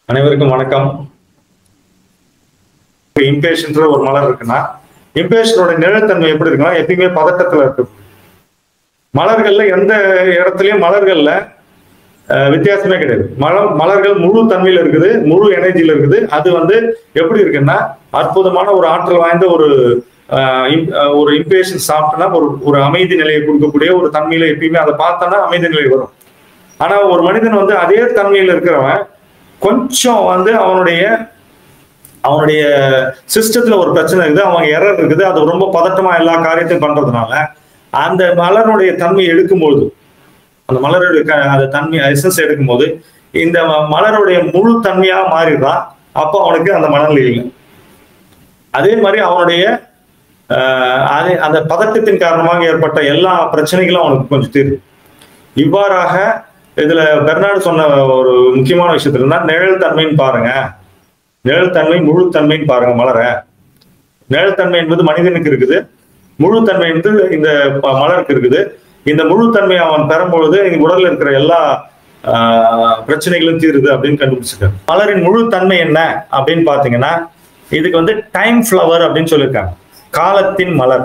அனைவருக்கும் வணக்கம் இம்பேஷன்ற ஒரு மலர் இருக்குன்னா இம்பேஷனோட நிழல்தன்மை எப்படி இருக்குன்னா எப்பயுமே பதட்டத்துல இருக்கு மலர்கள்ல எந்த இடத்துலயும் மலர்கள்ல அஹ், வித்தியாசமே கிடையாது மலர் மலர்கள் முழு தன்மையில இருக்குது முழு எனர்ஜில இருக்குது அது வந்து எப்படி இருக்குன்னா அற்புதமான ஒரு ஆற்றல் வாய்ந்த ஒரு அஹ், im- அஹ், ஒரு இம்பேஷன் சாப்பிட்டோம்னா ஒரு ஒரு அமைதி நிலையை கொடுக்கக்கூடிய ஒரு தன்மையில எப்பயுமே அதை பார்த்தோன்னா அமைதி நிலை வரும் ஆனா ஒரு மனிதன் வந்து அதே தன்மையில இருக்கிறவன் கொஞ்சம் வந்து அவனுடைய அவனுடைய சிஸ்டத்துல ஒரு பிரச்சனை இருக்குது அவங்க எரர் இருக்குது அது ரொம்ப பதட்டமா எல்லா காரியத்தையும் பண்றதுனால அந்த மலருடைய தன்மை எடுக்கும்போது அந்த மலருடைய க- அந்த தன்மை எசன்ஸ் எடுக்கும்போது இந்த ம- மலருடைய முழு தன்மையா மாறிடுறான் அப்போ அவனுக்கு அந்த மனநிலை இல்லை அதே மாதிரி அவனுடைய ஆஹ், அது அந்த பதட்டத்தின் காரணமாக ஏற்பட்ட எல்லா பிரச்சனைகளும் அவனுக்கு கொஞ்சம் தீரும் இவ்வாறாக இதுல பெர்னாடு சொன்ன ஒரு முக்கியமான விஷயத்துல இருந்தா நிழல் தன்மைன்னு பாருங்க நிழல் தன்மை முழு தன்மைன்னு பாருங்க மலர நிழல் தன்மை என்பது மனிதனுக்கு இருக்குது முழு தன்மை என்பது இந்த ப- மலருக்கு இருக்குது இந்த முழு தன்மை அவன் பெறும்பொழுது இந்த உடல்ல இருக்கிற எல்லா ஆஹ், பிரச்சனைகளும் தீருது அப்படின்னு கண்டுபிடிச்சிருக்காங்க மலரின் முழு தன்மை என்ன அப்படின்னு பாத்தீங்கன்னா இதுக்கு வந்து டைம் ஃப்ளவர் அப்படின்னு சொல்லியிருக்காங்க காலத்தின் மலர்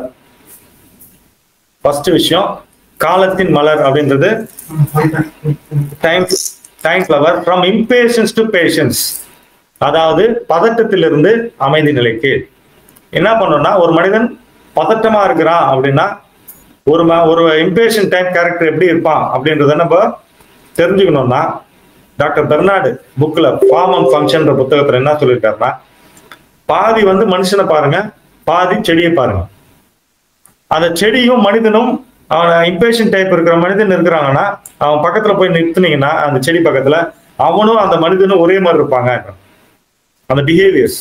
ஃபர்ஸ்ட் விஷயம் காலத்தின் மலர் அப்படின்றது time time flower from impatiens to patience அதாவது பதட்டத்திலிருந்து அமைதி நிலைக்கு என்ன பண்ணணும்னா ஒரு மனிதன் பதட்டமா இருக்கிறான் அப்படின்னா ஒரு ம- ஒரு இம்பேஷன் டைப் கேரக்டர் எப்படி இருப்பான் அப்படின்றத நம்ம தெரிஞ்சுக்கணும்னா டாக்டர் பெர்னாடு புக்ல ஃபார்ம் அண்ட் ஃபங்க்ஷன்ற புத்தகத்துல என்ன சொல்லியிருக்காருன்னா பாதி வந்து மனுஷனை பாருங்க பாதி செடியை பாருங்க அந்த செடியும் மனிதனும் அவன் இம்பேஷன் டைப் இருக்கிற மனிதன் இருக்கிறாங்கன்னா அவன் பக்கத்துல போய் நிறுத்துனீங்கன்னா அந்த செடி பக்கத்துல அவனும் அந்த மனிதனும் ஒரே மாதிரி இருப்பாங்க அந்த பிஹேவியர்ஸ்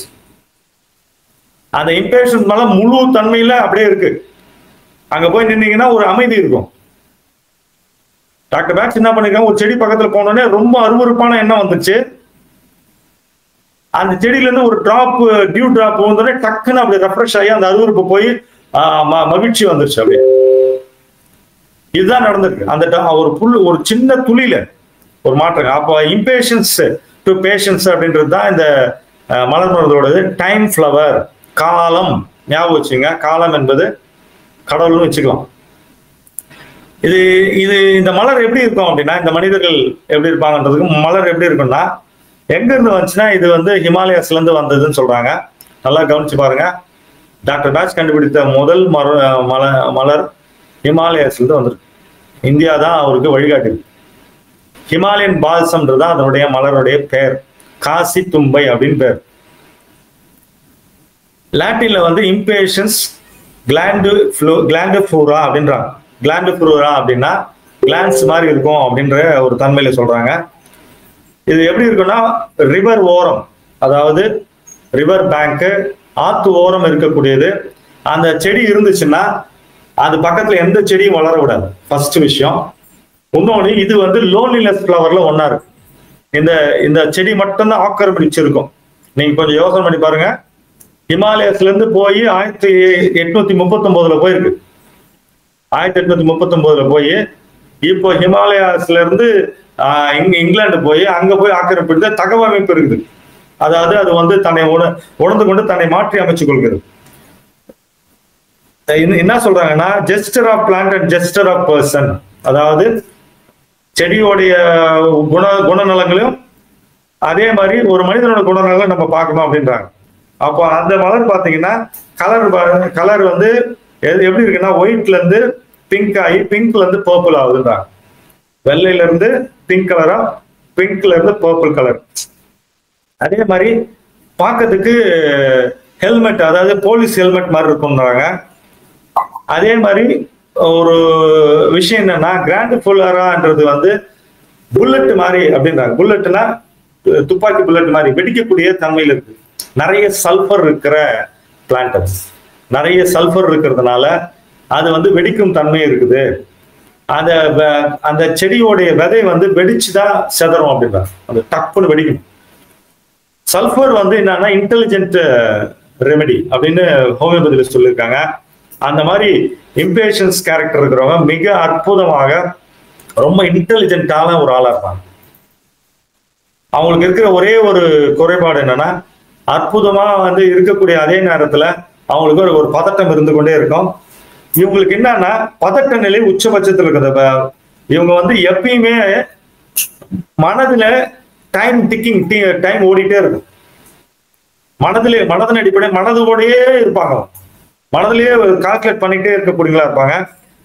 அந்த இம்பேஷன் மேல முழு தன்மையில அப்படியே இருக்கு அங்க போய் நின்னீங்கன்னா ஒரு அமைதி இருக்கும் டாக்டர் பேக்ஸ் என்ன பண்ணிருக்காங்க ஒரு செடி பக்கத்துல போனோடனே ரொம்ப அருவருப்பான எண்ணம் வந்துச்சு அந்த செடியில இருந்து ஒரு டிராப் டியூ டிராப் வந்தோடனே டக்குன்னு அப்படி ரெஃப்ரெஷ் ஆகி அந்த அருவருப்பு போய் ஆஹ், ம- மகிழ்ச்சி வந்துருச்சு அப்படியே இதுதான் நடந்திருக்கு அந்த ட- ஒரு புல் ஒரு சின்ன துளியில ஒரு மாற்றம் அப்போ இம்பேஷன்ஸ் டு பேஷன்ஸ் அப்படின்றது தான் இந்த அஹ், மலர் மருந்தோடது டைம் ஃப்ளவர் காலம் ஞாபகம் வச்சுங்க காலம் என்பது கடவுள்னு வச்சுக்கலாம் இது இது இந்த மலர் எப்படி இருக்கும் அப்படின்னா இந்த மனிதர்கள் எப்படி இருப்பாங்கன்றதுக்கு மலர் எப்படி இருக்கும்னா எங்க இருந்து வந்துச்சுன்னா இது வந்து ஹிமாலயாஸ்ல இருந்து வந்ததுன்னு சொல்றாங்க நல்லா கவனிச்சு பாருங்க டாக்டர் பேட்ச் கண்டுபிடித்த முதல் மர மல மலர் ஹிமாலயாஸ்ல இருந்து வந்திருக்கு இந்தியா தான் அவருக்கு வழிகாட்டி ஹிமாலயன் பால்சம்ன்றது தான் அதனுடைய மலருடைய பெயர் காசி தும்பை அப்படின்னு பேர் லாட்டின்ல வந்து impatiens glandulifera glandulifera அப்படின்றாங்க கிளாண்டு ஃப்ளூரா அப்படின்னா கிளான்ஸ் மாதிரி இருக்கும் அப்படின்ற ஒரு தன்மையில சொல்றாங்க இது எப்படி இருக்குன்னா ரிவர் ஓரம் அதாவது ரிவர் பேங்க் ஆத்து ஓரம் இருக்கக்கூடியது அந்த செடி இருந்துச்சுன்னா அது பக்கத்துல எந்த செடியும் வளர விடாது ஃபர்ஸ்ட் விஷயம் இன்னொன்னு இது வந்து லோன்லினஸ் ஃப்ளவர்ல ஒண்ணா இருக்கு இந்த இந்த செடி மட்டும்தான் ஆக்கிரமிச்சிருக்கும் நீங்க கொஞ்சம் யோசனை பண்ணி பாருங்க ஹிமாலயஸ்ல இருந்து போய் ஆயிரத்தி எட்நூத்தி முப்பத்தி ஒன்பதுல போயிருக்கு ஆயிரத்தி எட்நூத்தி முப்பத்தி ஒன்பதுல போய் இப்போ ஹிமாலயாஸ்ல இருந்து ஆஹ், இங்க இங்கிலாந்து போய் அங்க போய் ஆக்கிரமிப்பிட்டு தகவமைப்பு இருக்குது அதாவது அது வந்து தன்னை உண உணர்ந்து கொண்டு தன்னை மாற்றி அமைச்சுக் கொள்கிறது இது என்ன சொல்றாங்கன்னா gesture of plant and gesture of person அதாவது செடியோடைய குண குணநலங்களையும் அதே மாதிரி ஒரு மனிதனோட குணநலங்களை நம்ம பார்க்கணும் அப்படின்றாங்க அப்போ அந்த மலர் பார்த்தீங்கன்னா கலர் கலர் வந்து எது- எப்படி இருக்குன்னா ஒயிட்ல இருந்து பிங்க் ஆகி பிங்க்ல இருந்து பர்பிள் ஆகுதுன்றாங்க வெள்ளையில இருந்து பிங்க் கலரா பிங்க்ல இருந்து பர்பிள் கலர் அதே மாதிரி பார்க்கறதுக்கு ஹெல்மெட் அதாவது போலீஸ் ஹெல்மெட் மாதிரி இருக்கும்ன்றாங்க அதே மாதிரி ஒரு விஷயம் என்னன்னா கிராண்ட் புல்லரான்றது வந்து புல்லட் மாதிரி அப்படின்றாங்க புல்லட்னா துப்பாக்கி புல்லட் மாதிரி வெடிக்கக்கூடிய தன்மையில் இருக்கு நிறைய சல்ஃபர் இருக்கிற பிளான்டர்ஸ் நிறைய சல்ஃபர் இருக்கிறதுனால அது வந்து வெடிக்கும் தன்மை இருக்குது அந்த வ- அந்த செடியோடைய விதை வந்து வெடிச்சுதான் செதறும் அப்படின்றாங்க அந்த டப்புன்னு வெடிக்கும் சல்ஃபர் வந்து என்னன்னா இன்டெலிஜென்ட் ரெமெடி அப்படின்னு ஹோமியோபதியில சொல்லியிருக்காங்க அந்த மாதிரி இம்பேஷன்ஸ் கேரக்டர் இருக்கிறவங்க மிக அற்புதமாக ரொம்ப இன்டெலிஜென்ட்டான ஒரு ஆளா இருப்பாங்க அவங்களுக்கு இருக்கிற ஒரே ஒரு குறைபாடு என்னன்னா அற்புதமா வந்து இருக்கக்கூடிய அதே நேரத்துல அவங்களுக்கு ஒரு ஒரு பதட்டம் இருந்து கொண்டே இருக்கும் இவங்களுக்கு என்னன்னா பதட்ட நிலை உச்சபட்சத்தில் இருக்குது இப்ப இவங்க வந்து எப்பயுமே மனதுல டைம் டிக்கிங் டைம் ஓடிட்டே இருக்கும் மனதிலே மனதின் அடிப்படை மனதோடயே இருப்பாங்க மனதிலேயே கால்குலேட் பண்ணிட்டே இருக்கக்கூடியங்களா இருப்பாங்க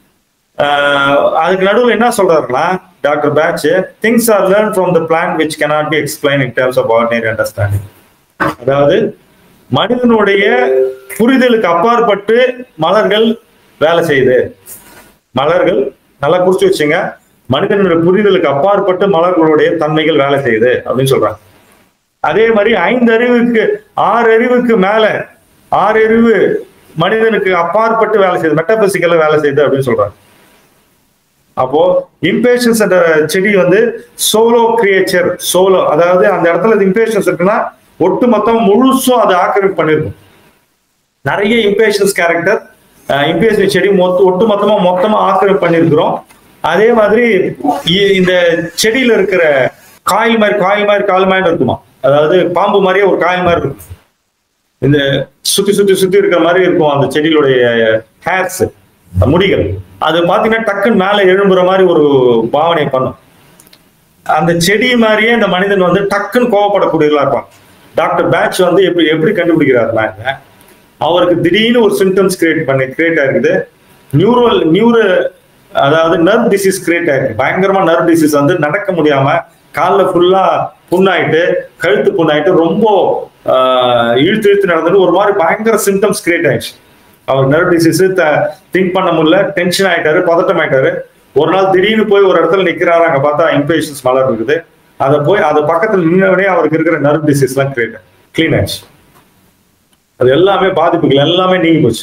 ஆஹ் அதுக்கு நடுவில் என்ன சொல்றாருன்னா doctor Bach things are learn from the plant which cannot be explain in terms of ordinary understanding அதாவது மனிதனுடைய புரிதலுக்கு அப்பாற்பட்டு மலர்கள் வேலை செய்யுது மலர்கள் நல்லா குறிச்சு வச்சுங்க மனிதனுடைய புரிதலுக்கு அப்பாற்பட்டு மலர்களுடைய தன்மைகள் வேலை செய்யுது அப்படின்னு சொல்றாங்க அதே மாதிரி ஐந்து அறிவுக்கு ஆறு அறிவுக்கு மேல ஆறு அறிவு மனிதனுக்கு அப்பாற்பட்டு வேலை செய்யுது மெட்டபிசிக்கல்ல வேலை செய்யுது அப்படின்னு சொல்றாங்க அப்போ இம்பேஷன்ஸ் என்ற செடி வந்து சோலோ கிரியேச்சர் சோலோ அதாவது அந்த இடத்துல இம்பேஷன்ஸ் இருக்குன்னா ஒட்டு மொத்தம் முழுசும் அது ஆக்கிரமிப்பு பண்ணிருக்கும் நிறைய இம்பேஷன்ஸ் கேரக்டர் இம்பேஷன் செடி மொத்த ஒட்டு மொத்தமா மொத்தமா ஆக்கிரமிப்பு பண்ணிருக்கிறோம் அதே மாதிரி இ- இந்த செடியில இருக்கிற காயில் மாதிரி காயில் மாதிரி கால் மாதிரி இருக்குமா அதாவது பாம்பு மாதிரியே ஒரு காயில் மாதிரி இருக்கும் இந்த சுத்தி சுத்தி சுத்தி இருக்கிற மாதிரி இருக்கும் அந்த செடியிலுடைய ஹேர்ஸ் முடிகள் அது பாத்தீங்கன்னா டக்குன்னு மேல எழும்புற மாதிரி ஒரு பாவனை பண்ணும் அந்த செடி மாதிரியே இந்த மனிதன் வந்து டக்குன்னு கோவப்படக்கூடியவர்களா இருப்பான் டாக்டர் பேட்ச் வந்து எப்படி எப்படி கண்டுபிடிக்கிறாருன்னா இதை, அவருக்கு திடீர்னு ஒரு சிம்டம்ஸ் கிரியேட் பண்ணி கிரியேட் ஆயிருக்குது நியூரல் நியூர அதாவது நர்வ் டிசீஸ் கிரியேட் ஆயிருக்கு பயங்கரமா நர்வ் டிசீஸ் வந்து நடக்க முடியாம காலில் ஃபுல்லா புண்ணாயிட்டு கழுத்து புண்ணாயிட்டு ரொம்ப ஆஹ், இழுத்து இழுத்து நடந்துட்டு ஒரு மாதிரி பயங்கர சிம்டம்ஸ் கிரியேட் ஆயிடுச்சு அவர் நர்வ் டிசீஸ் திங்க் பண்ண முடியல டென்ஷன் ஆயிட்டாரு பதட்டம் ஆயிட்டாரு ஒரு நாள் திடீர்னு போய் ஒரு இடத்துல நிக்கிறாரு அங்க பார்த்தா இம்பேஷன்ஸ் மலர் இருக்குது அதை போய் அது பக்கத்துல நின்னவனே அவருக்கு இருக்கிற நர்வ் டிசீஸ் எல்லாம் கிரியேட் கிளீன் ஆயிடுச்சு அது எல்லாமே பாதிப்புகள் எல்லாமே நீங்கி போச்சு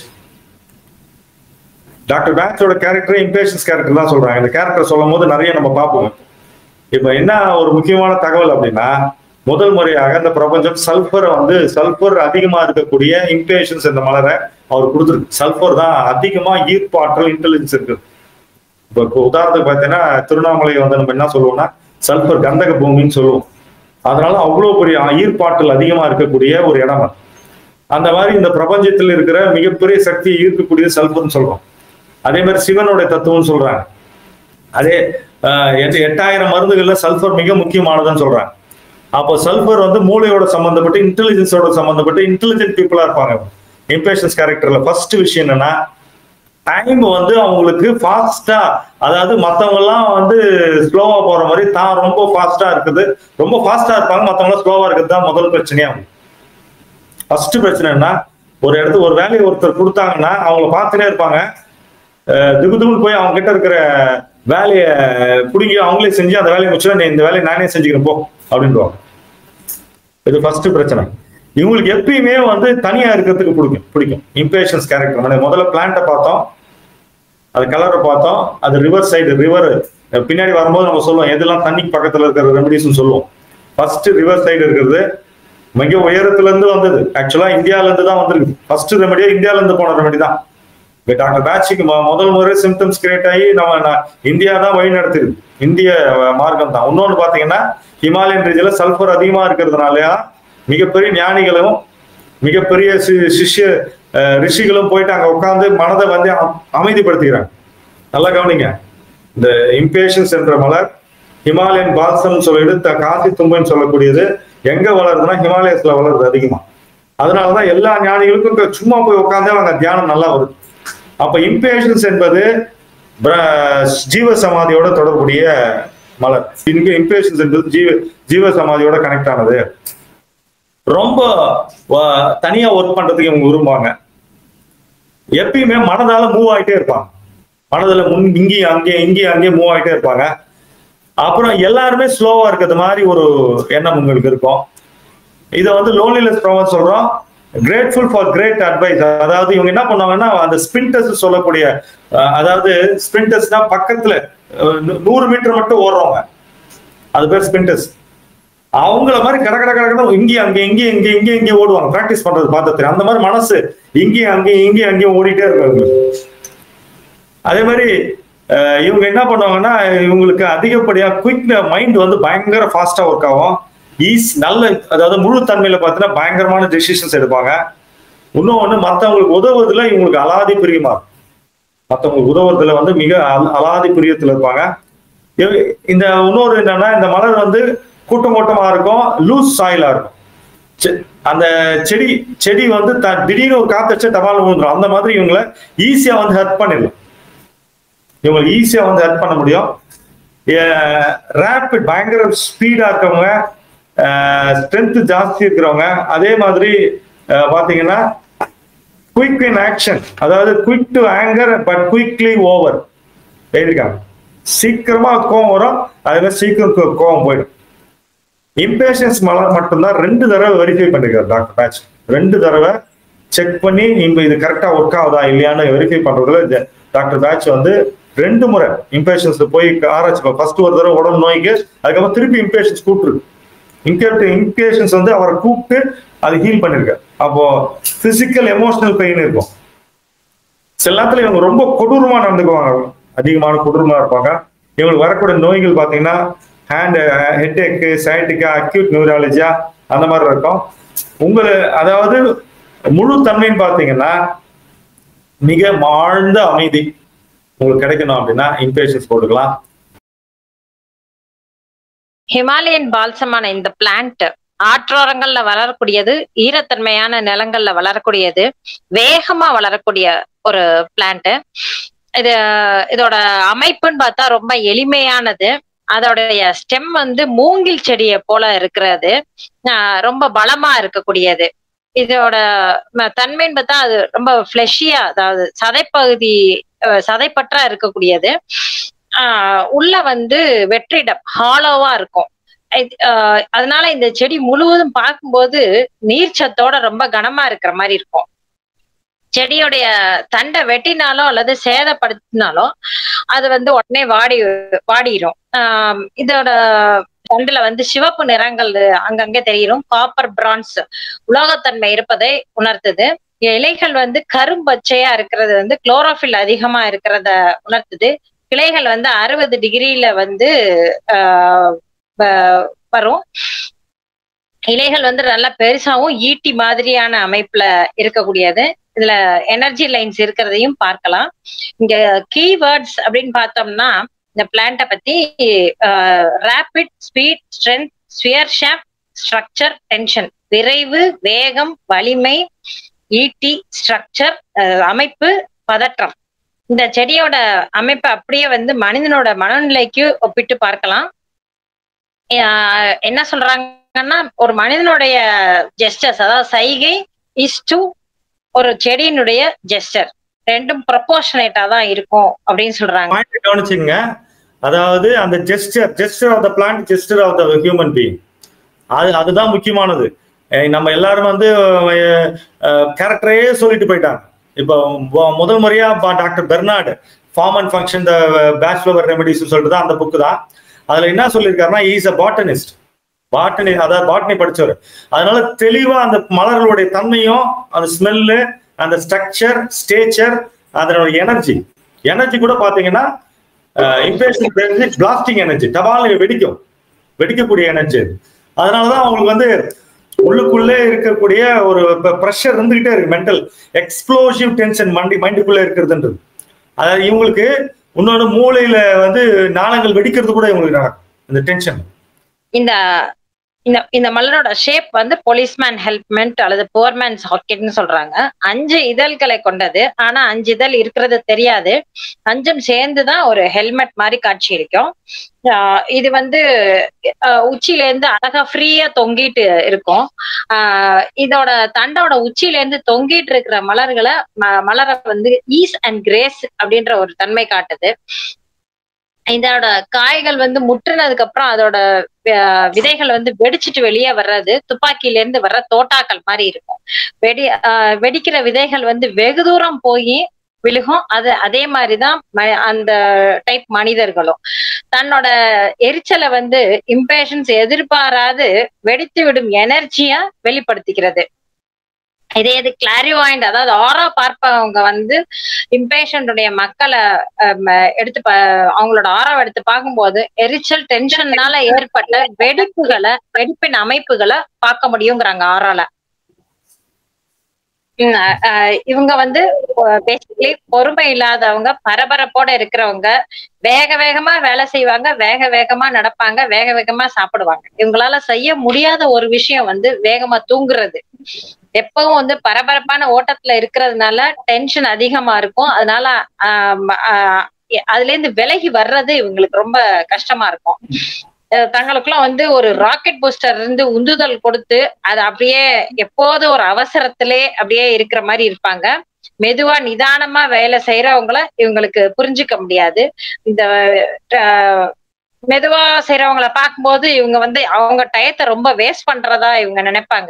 டாக்டர் பேட்சோட கேரக்டர் இம்பேஷன்ஸ் கேரக்டர் தான் சொல்றாங்க இந்த கேரக்டர் சொல்லும் போது நிறைய நம்ம பார்ப்போம் இப்ப என்ன ஒரு முக்கியமான தகவல் அப்படின்னா முதல் முறையாக இந்த பிரபஞ்சம் சல்பரை வந்து சல்பர் அதிகமா இருக்கக்கூடிய இம்பேஷன்ஸ் இந்த மலரை அவர் கொடுத்துருக்கு சல்பர் தான் அதிகமா ஈர்ப்பாற்றல் இன்டெலிஜென்ஸ் இருக்கு இப்ப இப்போ உதாரணத்துக்கு பார்த்தீங்கன்னா திருவண்ணாமலை வந்து நம்ம என்ன சொல்லுவோம்னா சல்பர் கந்தக பூமின்னு சொல்லுவோம் அதனால அவ்வளவு பெரிய ஈர்ப்பாற்றல் அதிகமா இருக்கக்கூடிய ஒரு இடம் அது. அந்த மாதிரி இந்த பிரபஞ்சத்தில் இருக்கிற மிகப்பெரிய சக்தியை ஈர்க்கக்கூடிய சல்பர்னு சொல்றோம் அதே மாதிரி சிவனுடைய தத்துவம்னு சொல்றாங்க அதே ஆஹ், எட்டு- எட்டாயிரம் மருந்துகள்ல சல்பர் மிக முக்கியமானதுன்னு சொல்றாங்க அப்போ சல்பர் வந்து மூளையோட சம்பந்தப்பட்டு இன்டெலிஜென்ஸோட சம்பந்தப்பட்டு இன்டெலிஜென்ட் பீப்புளா இருப்பாங்க இம்பேஷன்ஸ் கேரக்டர்ல ஃபர்ஸ்ட் விஷயம் என்னன்னா டைம் வந்து அவங்களுக்கு ஃபாஸ்டா அதாவது மத்தவங்க எல்லாம் வந்து ஸ்லோவா போற மாதிரி தான் ரொம்ப ஃபாஸ்டா இருக்குது ரொம்ப ஃபாஸ்டா இருப்பாங்க மத்தவங்க ஸ்லோவா இருக்கிறது தான் முதல் பிரச்சனையா ஃபர்ஸ்ட் பிரச்சனைன்னா ஒரு இடத்துக்கு ஒரு வேலையை ஒருத்தர் கொடுத்தாங்கன்னா அவங்கள பார்த்துட்டே இருப்பாங்க அஹ் திகு திகுன்னு போய் அவங்க கிட்ட இருக்கிற வேலையை பிடிங்கி அவங்களே செஞ்சு அந்த வேலையை முடிச்சு நீ இந்த வேலையை நானே செஞ்சுக்கிறேன் போ அப்படின்வாங்க இது ஃபர்ஸ்ட் பிரச்சனை இவங்களுக்கு எப்பயுமே வந்து தனியா இருக்கிறதுக்கு பிடிக்கும் பிடிக்கும் இம்பேஷன்ஸ் கேரக்டர் முதல்ல பிளான்ட்டை பார்த்தோம் அது கலரை பார்த்தோம் அது ரிவர் சைடு ரிவர் பின்னாடி வரும்போது நம்ம சொல்லுவோம் எதெல்லாம் தண்ணிக்கு பக்கத்துல இருக்கிற ரெமடிஸ்னு சொல்லுவோம் ஃபர்ஸ்ட் ரிவர் சைடு இருக்கிறது மிக உயரத்துல இருந்து வந்தது ஆக்சுவலா இந்தியால இருந்து தான் வந்திருக்கு ஃபர்ஸ்ட் ரெமடியே இந்தியால இருந்து போன ரெமடி தான் இப்ப டாக்டர் பேட்சிக்கு முதல் முறை சிம்டம்ஸ் கிரியேட் ஆகி நம்ம ந- இந்தியா தான் வழி நடத்திருக்கு இந்திய அஹ், மார்க்கம் தான் இன்னொன்னு பாத்தீங்கன்னா ஹிமாலயன் ரீஜன்ல சல்பர் அதிகமா இருக்கிறதுனாலயா மிகப்பெரிய ஞானிகளும் மிகப்பெரிய சி- சிஷ்ய அஹ், ரிஷிகளும் போயிட்டு அங்க உட்கார்ந்து மனதை வந்து அ- அமைதிப்படுத்திக்கிறாங்க நல்லா கவனிங்க இந்த இம்பேஷன்ஸ் என்ற மலர் ஹிமாலயன் பால்சம் சொல்லிட்டு த- காசி தும்பைன்னு சொல்லக்கூடியது எங்க வளருதுன்னா ஹிமாலயஸ்ல வளருது அதிகமா அதனாலதான் எல்லா ஞானிகளுக்கும் இப்ப சும்மா போய் உட்கார்ந்தே அவங்க தியானம் நல்லா வருது அப்ப இம்பேஷன்ஸ் என்பது பிர- ஜீவ சமாதியோட தொடர்புடைய மலர் இங்க இம்பேஷன்ஸ் என்பது ஜீவ ஜீவ சமாதியோட கனெக்ட் ஆனது ரொம்ப வ- தனியா ஒர்க் பண்றதுக்கு இவங்க விரும்புவாங்க எப்பயுமே மனதால மூவ் ஆயிட்டே இருப்பாங்க மனதுல முன் இங்கேயும் அங்கேயும் இங்கேயும் அங்கேயும் மூவ் ஆயிட்டே இருப்பாங்க அப்புறம் எல்லாருமே ஸ்லோவா இருக்கிறது மாதிரி ஒரு எண்ணம் உங்களுக்கு இருக்கும் இதை வந்து லோன்லினஸ் ப்ராப்ளம் சொல்றோம் கிரேட்ஃபுல் ஃபார் கிரேட் அட்வைஸ் அதாவது இவங்க என்ன பண்ணுவாங்கன்னா அந்த ஸ்பிரிண்டர்ஸ் சொல்லக்கூடிய அஹ், அதாவது ஸ்பிரிண்டர்ஸ்னா பக்கத்துல அஹ், நூ- நூறு மீட்டர் மட்டும் ஓடுறவங்க அது பேர் ஸ்பிரிண்டர்ஸ் அவங்கள மாதிரி கட கட கடக்கணும் இங்கேயும் அங்கே இங்கேயும் இங்கே இங்கே இங்கே ஓடுவாங்க ப்ராக்டிஸ் பண்றது பார்த்து தெரியும் அந்த மாதிரி மனசு இங்கேயும் அங்கேயும் இங்கேயும் அங்கேயும் ஓடிட்டே இருக்காங்க அதே மாதிரி அஹ், இவங்க என்ன பண்ணுவாங்கன்னா இவங்களுக்கு அதிகப்படியா குயிக் மைண்ட் வந்து பயங்கர ஃபாஸ்டா ஒர்க் ஆகும் ஈஸ் நல்ல அதாவது முழு தன்மையில பார்த்தீங்கன்னா பயங்கரமான டெசிஷன்ஸ் எடுப்பாங்க இன்னொன்று மற்றவங்களுக்கு உதவுறதுல இவங்களுக்கு அலாதி பிரியமா இருக்கும் மற்றவங்களுக்கு உதவுறதுல வந்து மிக அல- அலாதி பிரியத்துல இருப்பாங்க இவ- இந்த இன்னொரு என்னன்னா இந்த மலர் வந்து கூட்டம் கூட்டமா இருக்கும் லூஸ் சாயிலா இருக்கும் செ- அந்த செடி செடி வந்து த- திடீர்னு ஒரு காத்தடிச்சு டபால் விழுந்துரும் அந்த மாதிரி இவங்களை ஈஸியா வந்து ஹெல்ப் பண்ணிடலாம் இவங்களை ஈஸியா வந்து ஹெல்ப் பண்ண முடியும் ரேபிட் பயங்கர ஸ்பீடா இருக்கவங்க ஸ்ட்ரென்த் ஜாஸ்தி இருக்கிறவங்க அதே மாதிரி அஹ், பாத்தீங்கன்னா குயிக் இன் ஆக்ஷன் அதாவது quick to anger but quickly over எழுதிருக்காங்க சீக்கிரமா கோவம் வரும் அதே மாதிரி சீக்கிரம் கோ- கோவம் போயிடும் இம்பேஷன்ஸ் மலர் மட்டும்தான் ரெண்டு தடவை வெரிஃபை பண்ணிருக்காரு டாக்டர் பேட்ச் ரெண்டு தடவை செக் பண்ணி நீங்க இது கரெக்டா ஒர்க் ஆகுதா இல்லையான்னு வெரிஃபை பண்றதுல ஜ- டாக்டர் பேட்ச் வந்து ரெண்டு முறை இம்பேஷன்ஸ் போய் ஆராய்ச்சி ஃபர்ஸ்ட் ஒரு தடவை உடம்பு நோய்க்கு அதுக்கப்புறம் திருப்பி இம்பேஷன்ஸ் கூப்பிட்டுருக்கு இன்கேப்ட் இம்பேஷன்ஸ் வந்து அவரை கூப்பிட்டு அது ஹீல் பண்ணிருக்காரு அப்போ பிசிக்கல் எமோஷனல் பெயின் இருக்கும் சில நேரத்துல இவங்க ரொம்ப கொடூரமா நடந்துக்குவாங்க அதிகமான கொடூரமா இருப்பாங்க இவங்களுக்கு வரக்கூடிய நோய்கள் பாத்தீங்கன்னா hand headache sciatica acute neuralgia அந்த மாதிரி இருக்கும் உங்களை அதாவது முழு தன்மைன்னு பாத்தீங்கன்னா மிக ஆழ்ந்த அமைதி உங்களுக்கு கிடைக்கணும் அப்படின்னா இம்பேஷன்ஸ் போட்டுக்கலாம் ஹிமாலயன் பால்சமான இந்த பிளான்ட் ஆற்றோரங்கள்ல வளரக்கூடியது ஈரத்தன்மையான நிலங்கள்ல வளரக்கூடியது வேகமா வளரக்கூடிய ஒரு பிளான்ட் இது இதோட அமைப்புன்னு பார்த்தா ரொம்ப எளிமையானது அதோடைய ஸ்டெம் வந்து மூங்கில் செடியை போல இருக்கிறது ஆஹ் ரொம்ப பலமா இருக்கக்கூடியது இதோட ம- தன்மைன்னு பார்த்தா அது ரொம்ப ஃபிளஷியா அதாவது சதைப்பகுதி அஹ் சதைப்பற்றா இருக்கக்கூடியது ஆஹ் உள்ள வந்து வெற்றிடம் ஹாலோவா இருக்கும் இது- ஆஹ் அதனால இந்த செடி முழுவதும் பார்க்கும்போது நீர்ச்சத்தோட ரொம்ப கனமா இருக்கிற மாதிரி இருக்கும் செடியோடைய தண்டை வெட்டினாலோ அல்லது சேதப்படுத்தினாலோ அது வந்து உடனே வாடி வாடிரும் ஆஹ் இதோட தண்டுல வந்து சிவப்பு நிறங்கள் அங்கங்கே தெரியும் காப்பர் பிரான்ஸ் உலோகத்தன்மை இருப்பதை உணர்த்துது இலைகள் வந்து கரும்பச்சையா இருக்கிறது வந்து குளோரோஃபில் அதிகமா இருக்கிறத உணர்த்துது கிளைகள் வந்து அறுபது டிகிரியில வந்து ஆஹ் வ- வரும் இலைகள் வந்து நல்லா பெருசாவும் ஈட்டி மாதிரியான அமைப்புல இருக்கக்கூடியது இதுல எனர்ஜி லைன்ஸ் இருக்கிறதையும் பார்க்கலாம் இங்க கீவேர்ட்ஸ் அப்படின்னு பார்த்தோம்னா இந்த பிளான்ட்டை பத்தி rapid speed strength spear sharp structure tension விரைவு வேகம் வலிமை ஈட்டி ஸ்ட்ரக்சர் அமைப்பு பதற்றம் இந்த செடியோட அமைப்பை அப்படியே வந்து மனிதனோட மனநிலைக்கு ஒப்பிட்டு பார்க்கலாம் ஆஹ் என்ன சொல்றாங்கன்னா ஒரு மனிதனுடைய ஜெஸ்டர்ஸ் அதாவது சைகை இஸ் டு ஒரு செடியினுடைய ஜெஸ்டர் ரெண்டும் ப்ரொபோர்ஷனேட்டா தான் இருக்கும் அப்படின்னு சொல்றாங்க பாயிண்ட் கவனிச்சுங்க அதாவது அந்த gesture gesture of the plant gesture of the human being அது அதுதான் முக்கியமானது அஹ் நம்ம எல்லாரும் வந்து கேரக்டரே சொல்லிட்டு போயிட்டாங்க இப்போ மொ- முதல் முறையா பா- doctor Bernard form and function the Bach flower remedies சொல்லிட்டு தான் அந்த புக்கு தான் அதுல என்ன சொல்லியிருக்காருன்னா இஸ் அ பாட்டனிஸ்ட் பாட்டனி அதாவது பாட்டனி படிச்சவர் அதனால தெளிவா அந்த மலர்களுடைய தன்மையும் அந்த ஸ்மெல்லு அந்த ஸ்ட்ரக்சர் ஸ்டேச்சர் அதனோட எனர்ஜி எனர்ஜி கூட பாத்தீங்கன்னா இம்பேஷன் பிளாஸ்டிங் எனர்ஜி டபால் வெடிக்கும் வெடிக்கக்கூடிய எனர்ஜி அது அதனாலதான் அவங்களுக்கு வந்து உள்ளுக்குள்ளே இருக்கக்கூடிய ஒரு ப்ரெஷர் இருந்துகிட்டே இருக்கு மென்டல் எக்ஸ்ப்ளோசிவ் டென்ஷன் மண்டி மைண்டுக்குள்ளே இருக்கிறதுன்றது அதாவது இவங்களுக்கு இன்னொன்று மூளையில வந்து நாளங்கள் வெடிக்கிறது கூட இவங்களுக்கு நடக்கும் இந்த டென்ஷன் இந்த இந்த இந்த மலரோட ஷேப் வந்து போலீஸ்மேன் ஹெல்ப்மெண்ட் அல்லது போர்மேன் சாக்கெட்னு சொல்றாங்க அஞ்சு இதழ்களை கொண்டது ஆனா அஞ்சு இதழ் இருக்கிறது தெரியாது அஞ்சும் சேர்ந்துதான் ஒரு ஹெல்மெட் மாதிரி காட்சி அளிக்கும் ஆஹ் இது வந்து ஆஹ் உச்சியில இருந்து அழகா ஃப்ரீயா தொங்கிட்டு இருக்கும் ஆஹ் இதோட தண்டோட உச்சியில இருந்து தொங்கிட்டு இருக்கிற மலர்களை ம- மலரை வந்து ஈஸ் அண்ட் கிரேஸ் அப்படின்ற ஒரு தன்மை காட்டுது இதோட காய்கள் வந்து முற்றுனதுக்கு அப்புறம் அதோட அஹ், விதைகள் வந்து வெடிச்சிட்டு வெளியே வர்றது துப்பாக்கியில இருந்து வர்ற தோட்டாக்கள் மாதிரி இருக்கும் வெடி அஹ், வெடிக்கிற விதைகள் வந்து வெகு தூரம் போய் விழுகும் அது அதே மாதிரிதான் ம- அந்த டைப் மனிதர்களும் தன்னோட எரிச்சலை வந்து இம்பேஷன்ஸ் எதிர்பாராது வெடித்து விடும் எனர்ஜியா வெளிப்படுத்திக்கிறது இதே இது கிளாரிவாயிண்ட் அதாவது ஆரா பார்ப்பவங்க வந்து இம்பேஷண்டுடைய மக்களை அம், எடுத்து ப- அவங்களோட ஆராவை எடுத்து பார்க்கும்போது எரிச்சல் டென்ஷன்னால ஏற்பட்ட வெடிப்புகளை வெடிப்பின் அமைப்புகளை பார்க்க முடியுங்கிறாங்க ஆறால உம் அஹ் அஹ் இவங்க வந்து பேசிக்கலி பொறுமை இல்லாதவங்க பரபரப்போட இருக்கிறவங்க வேக வேகமா வேலை செய்வாங்க வேக வேகமா நடப்பாங்க வேக வேகமா சாப்பிடுவாங்க இவங்களால செய்ய முடியாத ஒரு விஷயம் வந்து வேகமா தூங்குறது எப்பவும் வந்து பரபரப்பான ஓட்டத்துல இருக்கிறதுனால டென்ஷன் அதிகமா இருக்கும் அதனால ஆம், ஆஹ், அதுல இருந்து விலகி வர்றது இவங்களுக்கு ரொம்ப கஷ்டமா இருக்கும் அஹ் தங்களுக்குள்ள வந்து ஒரு ராக்கெட் பூஸ்டர் இருந்து உந்துதல் கொடுத்து அது அப்படியே எப்போதும் ஒரு அவசரத்திலே அப்படியே இருக்கிற மாதிரி இருப்பாங்க மெதுவா நிதானமா வேலை செய்யறவங்கள இவங்களுக்கு புரிஞ்சுக்க முடியாது இந்த அஹ், மெதுவா செய்யறவங்கள பார்க்கும்போது இவங்க வந்து அவங்க டயத்தை ரொம்ப வேஸ்ட் பண்றதா இவங்க நினைப்பாங்க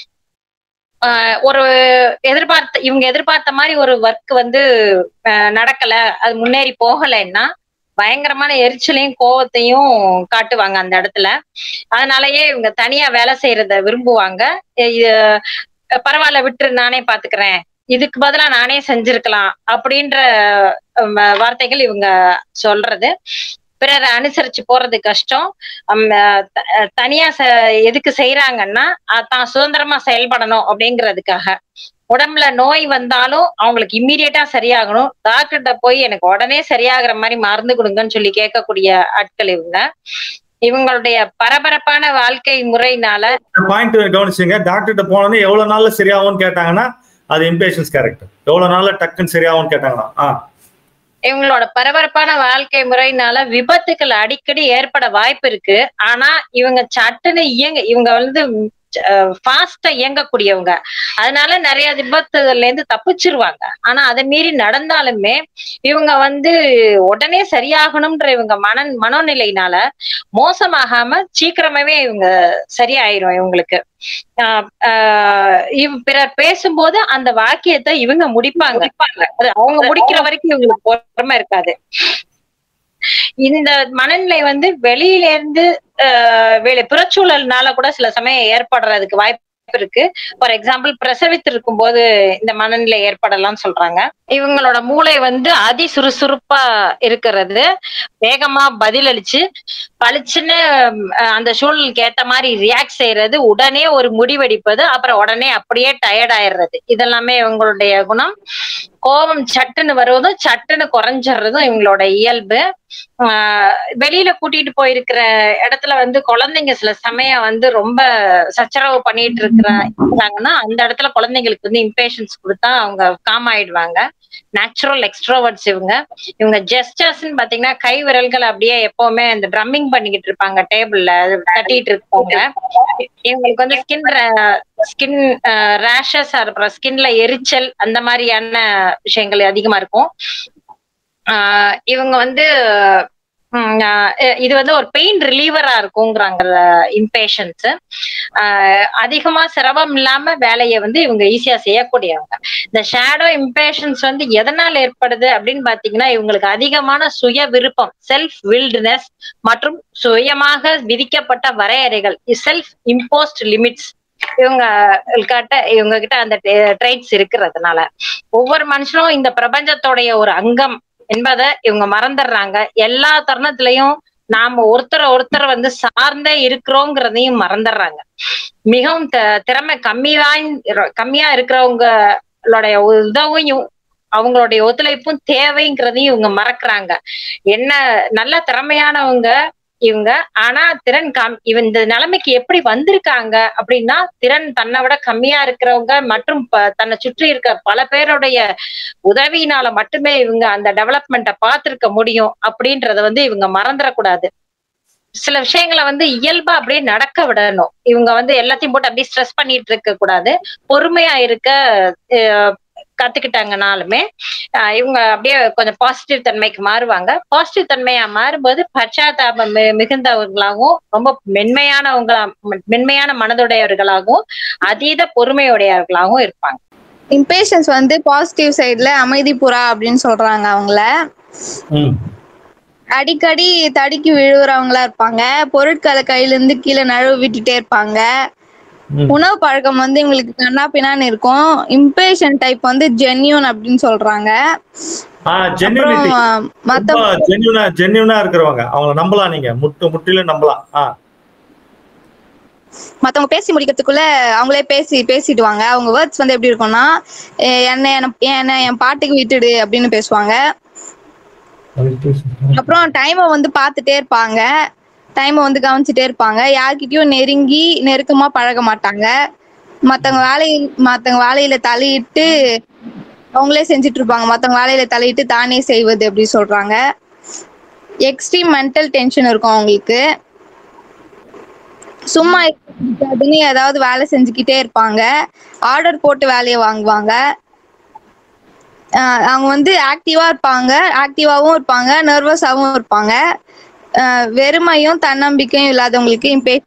ஆஹ் ஒரு எதிர்பார்த்த இவங்க எதிர்பார்த்த மாதிரி ஒரு ஒர்க் வந்து ஆஹ் நடக்கல அது முன்னேறி போகலைன்னா பயங்கரமான எரிச்சலையும் கோவத்தையும் காட்டுவாங்க அந்த இடத்துல அதனாலயே இவங்க தனியா வேலை செய்யறத விரும்புவாங்க இது பரவாயில்ல விட்டுரு நானே பாத்துக்கிறேன் இதுக்கு பதிலா நானே செஞ்சிருக்கலாம் அப்படின்ற ஹம், வார்த்தைகள் இவங்க சொல்றது பிறரை அனுசரிச்சு போறது கஷ்டம் ஹம், த- தனியா ச- எதுக்கு செய்யறாங்கன்னா அஹ் தான் சுதந்திரமா செயல்படணும் அப்படிங்கிறதுக்காக உடம்புல நோய் வந்தாலும் அவங்களுக்கு இம்மீடியட்டா சரியாகணும் டாக்டர்கிட்ட போய் எனக்கு உடனே சரியாகிற மாதிரி மருந்து கொடுங்கன்னு சொல்லி கேட்கக்கூடிய ஆட்கள் இவங்க இவங்களுடைய பரபரப்பான வாழ்க்கை முறையினால பாயிண்ட் கவனிச்சுங்க டாக்டர்கிட்ட போனோன்னே எவ்வளவு நாள்ல சரியாகும்னு கேட்டாங்கன்னா அது இம்பேஷன்ஸ் கேரக்டர் எவ்வளவு நாள்ல டக்குன்னு சரியாகும்னு கேட்டாங்கன்னா ஆ இவங்களோட பரபரப்பான வாழ்க்கை முறையினால விபத்துக்கள் அடிக்கடி ஏற்பட வாய்ப்பு இருக்கு ஆனா இவங்க சட்டுன்னு இயங்க இவங்க வந்து ஃபாஸ்டா இயங்கக்கூடியவங்க அதனால நிறைய விபத்துகள்ல இருந்து தப்பிச்சிருவாங்க ஆனா அதை மீறி நடந்தாலுமே இவங்க வந்து உடனே சரியாகணும்ன்ற இவங்க மன மனோநிலையினால மோசமாகாம சீக்கிரமாவே இவங்க சரியாயிரும் இவங்களுக்கு ஆஹ் ஆஹ் இவ் பிறர் பேசும்போது அந்த வாக்கியத்தை இவங்க முடிப்பாங்க அது அவங்க முடிக்கிற வரைக்கும் இவங்களுக்கு பொறுமை இருக்காது இந்த மனநிலை வந்து வெளியில இருந்து ஆஹ் வெளி புறச்சூழல்னால கூட சில சமயம் ஏற்படுறதுக்கு வாய்ப்பு இருக்கு ஃபார் எக்ஸாம்பிள் பிரசவித்து இருக்கும்போது இந்த மனநிலை ஏற்படலாம் சொல்றாங்க இவங்களோட மூளை வந்து அதி சுறுசுறுப்பா இருக்கிறது வேகமா பதிலளிச்சு பளிச்சுன்னு அஹ், அந்த சூழலுக்கு ஏத்த மாதிரி ரியாக்ட் செய்யறது உடனே ஒரு முடிவெடிப்பது அப்புறம் உடனே அப்படியே டயர்ட் ஆயிடுறது இதெல்லாமே இவங்களுடைய குணம் கோபம் சட்டுன்னு வருவதும் சட்டுன்னு குறைஞ்சிடுறதும் இவங்களோட இயல்பு ஆஹ் வெளியில கூட்டிட்டு போயிருக்கிற இடத்துல வந்து குழந்தைங்க சில சமயம் வந்து ரொம்ப சச்சரவு பண்ணிட்டு இருக்கிறாங்கன்னா அந்த இடத்துல குழந்தைங்களுக்கு வந்து இம்பேஷன்ஸ் கொடுத்தா அவங்க காம் ஆயிடுவாங்க நேச்சுரல் எக்ஸ்ட்ரோவர்ட்ஸ் இவங்க இவங்க ஜெஸ்டர்ஸ்ன்னு பாத்தீங்கன்னா கை விரல்கள் அப்படியே எப்பவுமே இந்த ட்ரம்மிங் பண்ணிக்கிட்டு இருப்பாங்க டேபிள்ல தட்டிட்டு இருப்பாங்க இவங்களுக்கு வந்து ஸ்கின் ஸ்கின் ரேஷஸ் அப்புறம் ஸ்கின்ல எரிச்சல் அந்த மாதிரியான விஷயங்கள் அதிகமா இருக்கும் ஆஹ் இவங்க வந்து உம் ஆஹ் இது வந்து ஒரு பெயின் ரிலீவரா இருக்குங்கிறாங்க இம்பேஷன்ஸ் அதிகமா சிரமம் இல்லாம வேலையை வந்து இவங்க ஈஸியா செய்யக்கூடியவங்க இந்த ஷேடோ இம்பேஷன்ஸ் வந்து எதனால் ஏற்படுது அப்படின்னு பாத்தீங்கன்னா இவங்களுக்கு அதிகமான சுய விருப்பம் செல்ஃப் வில்டுனஸ் மற்றும் சுயமாக விதிக்கப்பட்ட வரையறைகள் செல்ஃப் இம்போஸ்ட் லிமிட்ஸ் இவங்க கிட்ட இவங்க கிட்ட அந்த ட்ரைட்ஸ் இருக்கிறதுனால ஒவ்வொரு மனுஷனும் இந்த பிரபஞ்சத்தோடைய ஒரு அங்கம் என்பதை இவங்க மறந்துடுறாங்க எல்லா தருணத்திலையும் நாம ஒருத்தர் ஒருத்தர் வந்து சார்ந்தே இருக்கிறோங்கிறதையும் மறந்துடுறாங்க மிகவும் த- திறமை கம்மியா கம்மியா இருக்கிறவங்களுடைய உதவியும் அவங்களுடைய ஒத்துழைப்பும் தேவைங்கிறதையும் இவங்க மறக்கறாங்க என்ன நல்ல திறமையானவங்க இவங்க ஆனா திறன் கம் இவன் இந்த நிலைமைக்கு எப்படி வந்திருக்காங்க அப்படின்னா திறன் தன்னை விட கம்மியா இருக்கிறவங்க மற்றும் ப- தன்னை சுற்றி இருக்க பல பேருடைய உதவியினால மட்டுமே இவங்க அந்த டெவலப்மெண்ட்டை பார்த்திருக்க முடியும் அப்படின்றத வந்து இவங்க மறந்துடக்கூடாது சில விஷயங்களை வந்து இயல்பா அப்படியே நடக்க விடணும் இவங்க வந்து எல்லாத்தையும் போட்டு அப்படியே ஸ்ட்ரெஸ் பண்ணிட்டு இருக்க கூடாது பொறுமையா இருக்க அஹ், கத்துக்கிட்டாங்கனாலுமே அஹ், இவங்க அப்படியே கொஞ்சம் பாசிட்டிவ் தன்மைக்கு மாறுவாங்க பாசிட்டிவ் தன்மையா மாறும்போது பச்சாத்தாபம் மி- மிகுந்தவங்களாகவும் ரொம்ப மென்மையானவங்களா மென்மையான மனதுடையவர்களாகவும் அதீத பொறுமையுடையவர்களாகவும் இருப்பாங்க இம்பேஷன்ஸ் வந்து பாசிட்டிவ் சைடுல அமைதி புறா அப்படின்னு சொல்றாங்க அவங்கள ம் அடிக்கடி தடுக்கி விழுவுறவங்களா இருப்பாங்க பொருட்களை கையில இருந்து கீழே நழுவ விட்டுட்டே இருப்பாங்க ம். உணவு பழக்கம் வந்து இவங்களுக்கு கண்ணா பின்னான்னு இருக்கும் இம்பேஷன் டைப் வந்து ஜென்யூன் அப்படின்னு சொல்றாங்க ஆ அப்புறம் ஜென்யூனிட்டி மத்த ஜென்யூனா ஜென்யூனா இருக்கிறவங்க அவங்கள நம்பலாம் நீங்க முட்டு முற்றிலும் நம்பலாம் ஆ மத்தவங்க பேசி முடிக்கிறதுக்குள்ள அவங்களே பேசி பேசிடுவாங்க அவங்க வேர்ட்ஸ் வந்து எப்படி இருக்கும்னா "எ- என்ன என்ன- என்ன என் பாட்டுக்கு விட்டுடு அப்படின்னு பேசுவாங்க அப்புறம் டைமை வந்து பார்த்துட்டே இருப்பாங்க டைமை வந்து கவனிச்சுட்டே இருப்பாங்க யார்கிட்டயும் நெருங்கி நெருக்கமா பழக மாட்டாங்க மத்தவங்க வேலை மத்தவங்க வேலையில தலையிட்டு அவங்களே செஞ்சுட்டு இருப்பாங்க மத்தவங்க வேலையில தலையிட்டு தானே செய்வது அப்படி சொல்றாங்க எக்ஸ்ட்ரீம் மென்டல் டென்ஷன் இருக்கும் அவங்களுக்கு சும்மா இருக்காதுன்னு ஏதாவது வேலை செஞ்சுக்கிட்டே இருப்பாங்க ஆர்டர் போட்டு வேலையை வாங்குவாங்க ஆஹ் அவங்க வந்து ஆக்டிவா இருப்பாங்க ஆக்டிவாவும் இருப்பாங்க நர்வஸாவும் இருப்பாங்க ஆஹ் வெறுமையும் தன்னம்பிக்கையும் இல்லாதவங்களுக்கு impatient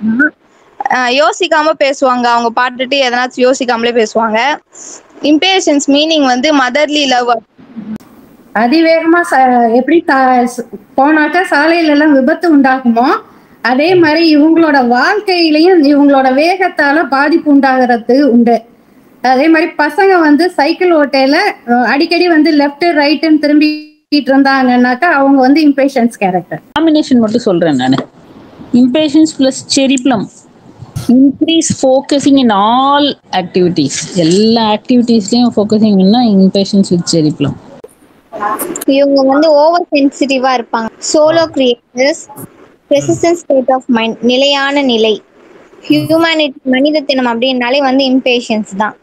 ஆஹ் யோசிக்காம பேசுவாங்க அவங்க பாட்டுட்டு எதனாச்சும் யோசிக்காமலே பேசுவாங்க இம்பேஷன்ஸ் மீனிங் வந்து மதர்லி லவ் அதிவேகமா ச- எப்படி சா- ஸ்- போனாக்கா சாலையில எல்லாம் விபத்து உண்டாகுமோ அதே மாதிரி இவங்களோட வாழ்க்கையிலையும் இவங்களோட வேகத்தால பாதிப்பு உண்டாகிறது உண்டு அதே மாதிரி பசங்க வந்து சைக்கிள் ஓட்டையில அஹ், அடிக்கடி வந்து லெஃப்ட் ரைட்டுன்னு திரும்பிட்டு இருந்தாங்கன்னாக்கா அவங்க வந்து இம்பேஷன்ஸ் கேரக்டர் காம்பினேஷன் மட்டும் சொல்றேன் நான் impatiens plus cherry plum increase focusing in all activities எல்லா ஆக்டிவிட்டீஸ்லயும் ஃபோக்கஸிங் இம்பேஷன்ஸ் வித் செரிப்ளம் இவங்க வந்து ஓவர் சென்சிட்டிவா இருப்பாங்க solo creators resistance state of mind நிலையான நிலை ஹியூமனிட்டி மனிதத்தினம் அப்படின்னாலே வந்து இம்பேஷன்ஸ் தான்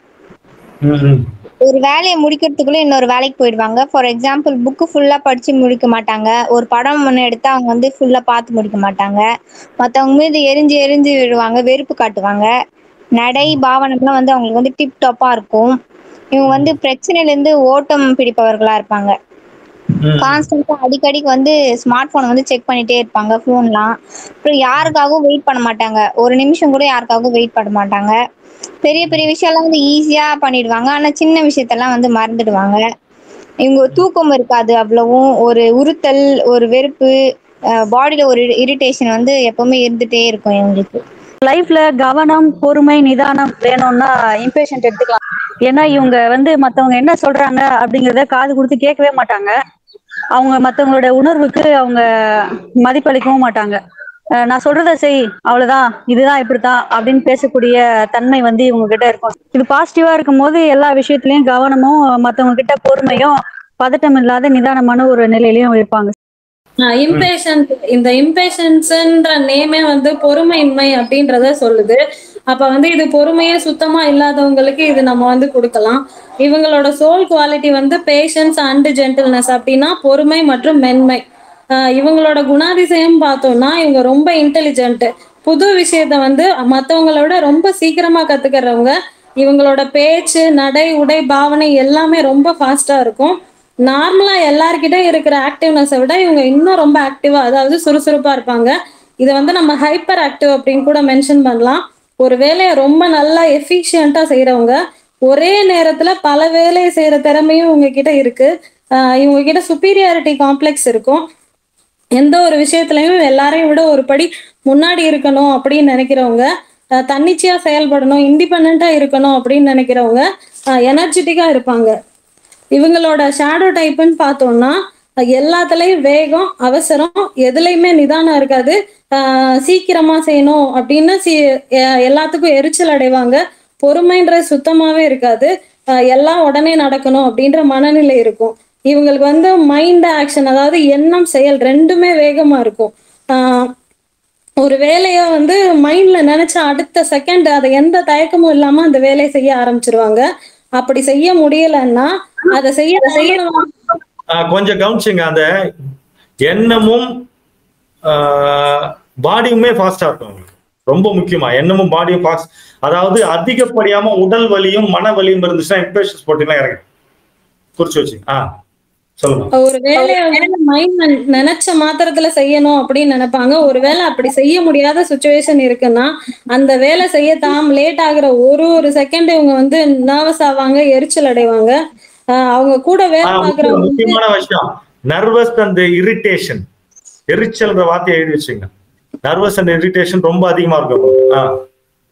ம், ம். ஒரு வேலையை முடிக்கிறதுக்குள்ள இன்னொரு வேலைக்கு போயிடுவாங்க ஃபார் எக்ஸாம்பிள் புக்கு ஃபுல்லா படிச்சு முடிக்க மாட்டாங்க ஒரு படம் ஒன்று எடுத்தா அவங்க வந்து ஃபுல்லா பார்த்து முடிக்க மாட்டாங்க மற்றவங்க மீது எரிஞ்சு எரிஞ்சு விழுவாங்க வெறுப்பு காட்டுவாங்க நடை பாவனம்லாம் வந்து அவங்களுக்கு வந்து டிப் டாப்பா இருக்கும் இவங்க வந்து பிரச்சனையில இருந்து ஓட்டம் பிடிப்பவர்களா இருப்பாங்க ம். கான்ஸ்டன்டா அடிக்கடிக்கு வந்து ஸ்மார்ட் போன் வந்து செக் பண்ணிட்டே இருப்பாங்க ஃபோன்லாம் அப்புறம் யாருக்காகவும் வெயிட் பண்ண மாட்டாங்க ஒரு நிமிஷம் கூட யாருக்காகவும் வெயிட் பண்ண மாட்டாங்க பெரிய பெரிய விஷயம்லாம் வந்து ஈஸியா பண்ணிடுவாங்க ஆனா சின்ன விஷயத்தெல்லாம் வந்து மறந்துடுவாங்க இவங்க தூக்கம் இருக்காது அவ்வளவும் ஒரு உறுத்தல் ஒரு வெறுப்பு பாடியில ஒரு இரிட்டேஷன் வந்து எப்பவுமே இருந்துட்டே இருக்கும் இவங்களுக்கு லைஃப்ல கவனம் பொறுமை நிதானம் வேணும்னா இம்பேஷண்ட் எடுத்துக்கலாம் ஏன்னா இவங்க வந்து மத்தவங்க என்ன சொல்றாங்க அப்படிங்கறத காது கொடுத்து கேட்கவே மாட்டாங்க அவங்க மத்தவங்களோட உணர்வுக்கு அவங்க மதிப்பளிக்கவும் மாட்டாங்க அஹ் நான் சொல்றத செய் அவ்வளவுதான் இதுதான் இப்படித்தான் அப்படின்னு பேசக்கூடிய தன்மை வந்து இவங்க கிட்ட இருக்கும் இது பாசிட்டிவா இருக்கும்போது எல்லா விஷயத்திலயும் கவனமும் மத்தவங்க கிட்ட பொறுமையும் பதட்டம் இல்லாத நிதானமான ஒரு நிலையிலயும் இருப்பாங்க இம்பேஷன்ட் இந்த இம்பேஷன்ஸ்ன்ற நேமே வந்து பொறுமையின்மை அப்படின்றத சொல்லுது அப்ப வந்து இது பொறுமையே சுத்தமா இல்லாதவங்களுக்கு இது நம்ம வந்து கொடுக்கலாம் இவங்களோட சோல் குவாலிட்டி வந்து பேஷன்ஸ் அண்ட் ஜென்டில்னஸ் அப்படின்னா பொறுமை மற்றும் மென்மை ஆஹ் இவங்களோட குணாதிசயம் பார்த்தோம்னா இவங்க ரொம்ப இன்டெலிஜென்ட் புது விஷயத்த வந்து மத்தவங்களோட ரொம்ப சீக்கிரமா கத்துக்கிறவங்க இவங்களோட பேச்சு நடை உடை பாவனை எல்லாமே ரொம்ப ஃபாஸ்டா இருக்கும் நார்மலா எல்லார்கிட்ட இருக்கிற ஆக்டிவ்னஸை விட இவங்க இன்னும் ரொம்ப ஆக்டிவா அதாவது சுறுசுறுப்பா இருப்பாங்க இதை வந்து நம்ம ஹைப்பர் ஆக்டிவ் அப்படின்னு கூட மென்ஷன் பண்ணலாம் ஒரு வேலையை ரொம்ப நல்லா எஃபிஷியண்டா செய்றவங்க ஒரே நேரத்துல பல வேலையை செய்யற திறமையும் இவங்க கிட்ட இருக்கு ஆஹ் இவங்க கிட்ட சுப்பீரியாரிட்டி காம்ப்ளெக்ஸ் இருக்கும் எந்த ஒரு விஷயத்துலயும் எல்லாரையும் விட ஒரு படி முன்னாடி இருக்கணும் அப்படின்னு நினைக்கிறவங்க அஹ் தன்னிச்சையா செயல்படணும் இண்டிபெண்டா இருக்கணும் அப்படின்னு நினைக்கிறவங்க எனர்ஜெட்டிக்கா இருப்பாங்க இவங்களோட ஷேடோ டைப்னு பார்த்தோம்னா அஹ் எல்லாத்துலயும் வேகம் அவசரம் எதுலையுமே நிதானம் இருக்காது ஆஹ் சீக்கிரமா செய்யணும் அப்படின்னு சி எ- எல்லாத்துக்கும் எரிச்சல் அடைவாங்க பொறுமைன்றது சுத்தமாவே இருக்காது ஆஹ் எல்லாம் உடனே நடக்கணும் அப்படின்ற மனநிலை இருக்கும் இவங்களுக்கு வந்து மைண்ட் ஆக்ஷன் அதாவது எண்ணம் செயல் ரெண்டுமே வேகமா இருக்கும் ஆஹ் ஒரு வேலைய வந்து மைண்ட்ல நினைச்ச அடுத்த செகண்ட் அதை எந்த தயக்கமும் இல்லாம அந்த வேலையை செய்ய ஆரம்பிச்சிருவாங்க அப்படி செய்ய முடியலன்னா அதை செய்ய செய்ய ஆ, கொஞ்சம் கவனிச்சுங்க அந்த எண்ணமும் பாடியுமே ஃபாஸ்டா இருக்கும் அவங்களுக்கு ரொம்ப முக்கியமா எண்ணமும் பாடியும் ஃபாஸ்ட் அதாவது அதிகப்படியாம உடல் வலியும் மன வலியும் இருந்துச்சுன்னா இம்பேஷன்ஸ் போட்டீங்கன்னா இறங்க குறிச்சு வச்சு ஆ சொல்லுங்க ஒரு வேலையை வந்து மைண்ட் நினைச்ச மாத்திரத்துல செய்யணும் அப்படின்னு நினைப்பாங்க ஒருவேளை அப்படி செய்ய முடியாத சுச்சுவேஷன் இருக்குன்னா அந்த வேலை செய்ய தாம் லேட் ஆகுற ஒரு ஒரு செகண்ட் இவங்க வந்து நர்வஸ் ஆவாங்க எரிச்சல் அடைவாங்க ஆஹ் அவங்க கூட ஆ, வேலை முக்கிய- பார்க்கறவங்க வந்து முக்கியமான விஷயம் நர்வஸ் அண்ட் இரிட்டேஷன் எரிச்சல்ன்ற வார்த்தையை எழுதி வச்சுங்க நர்வஸ் அண்ட் இரிட்டேஷன் ரொம்ப அதிகமா இருக்கும் ஆ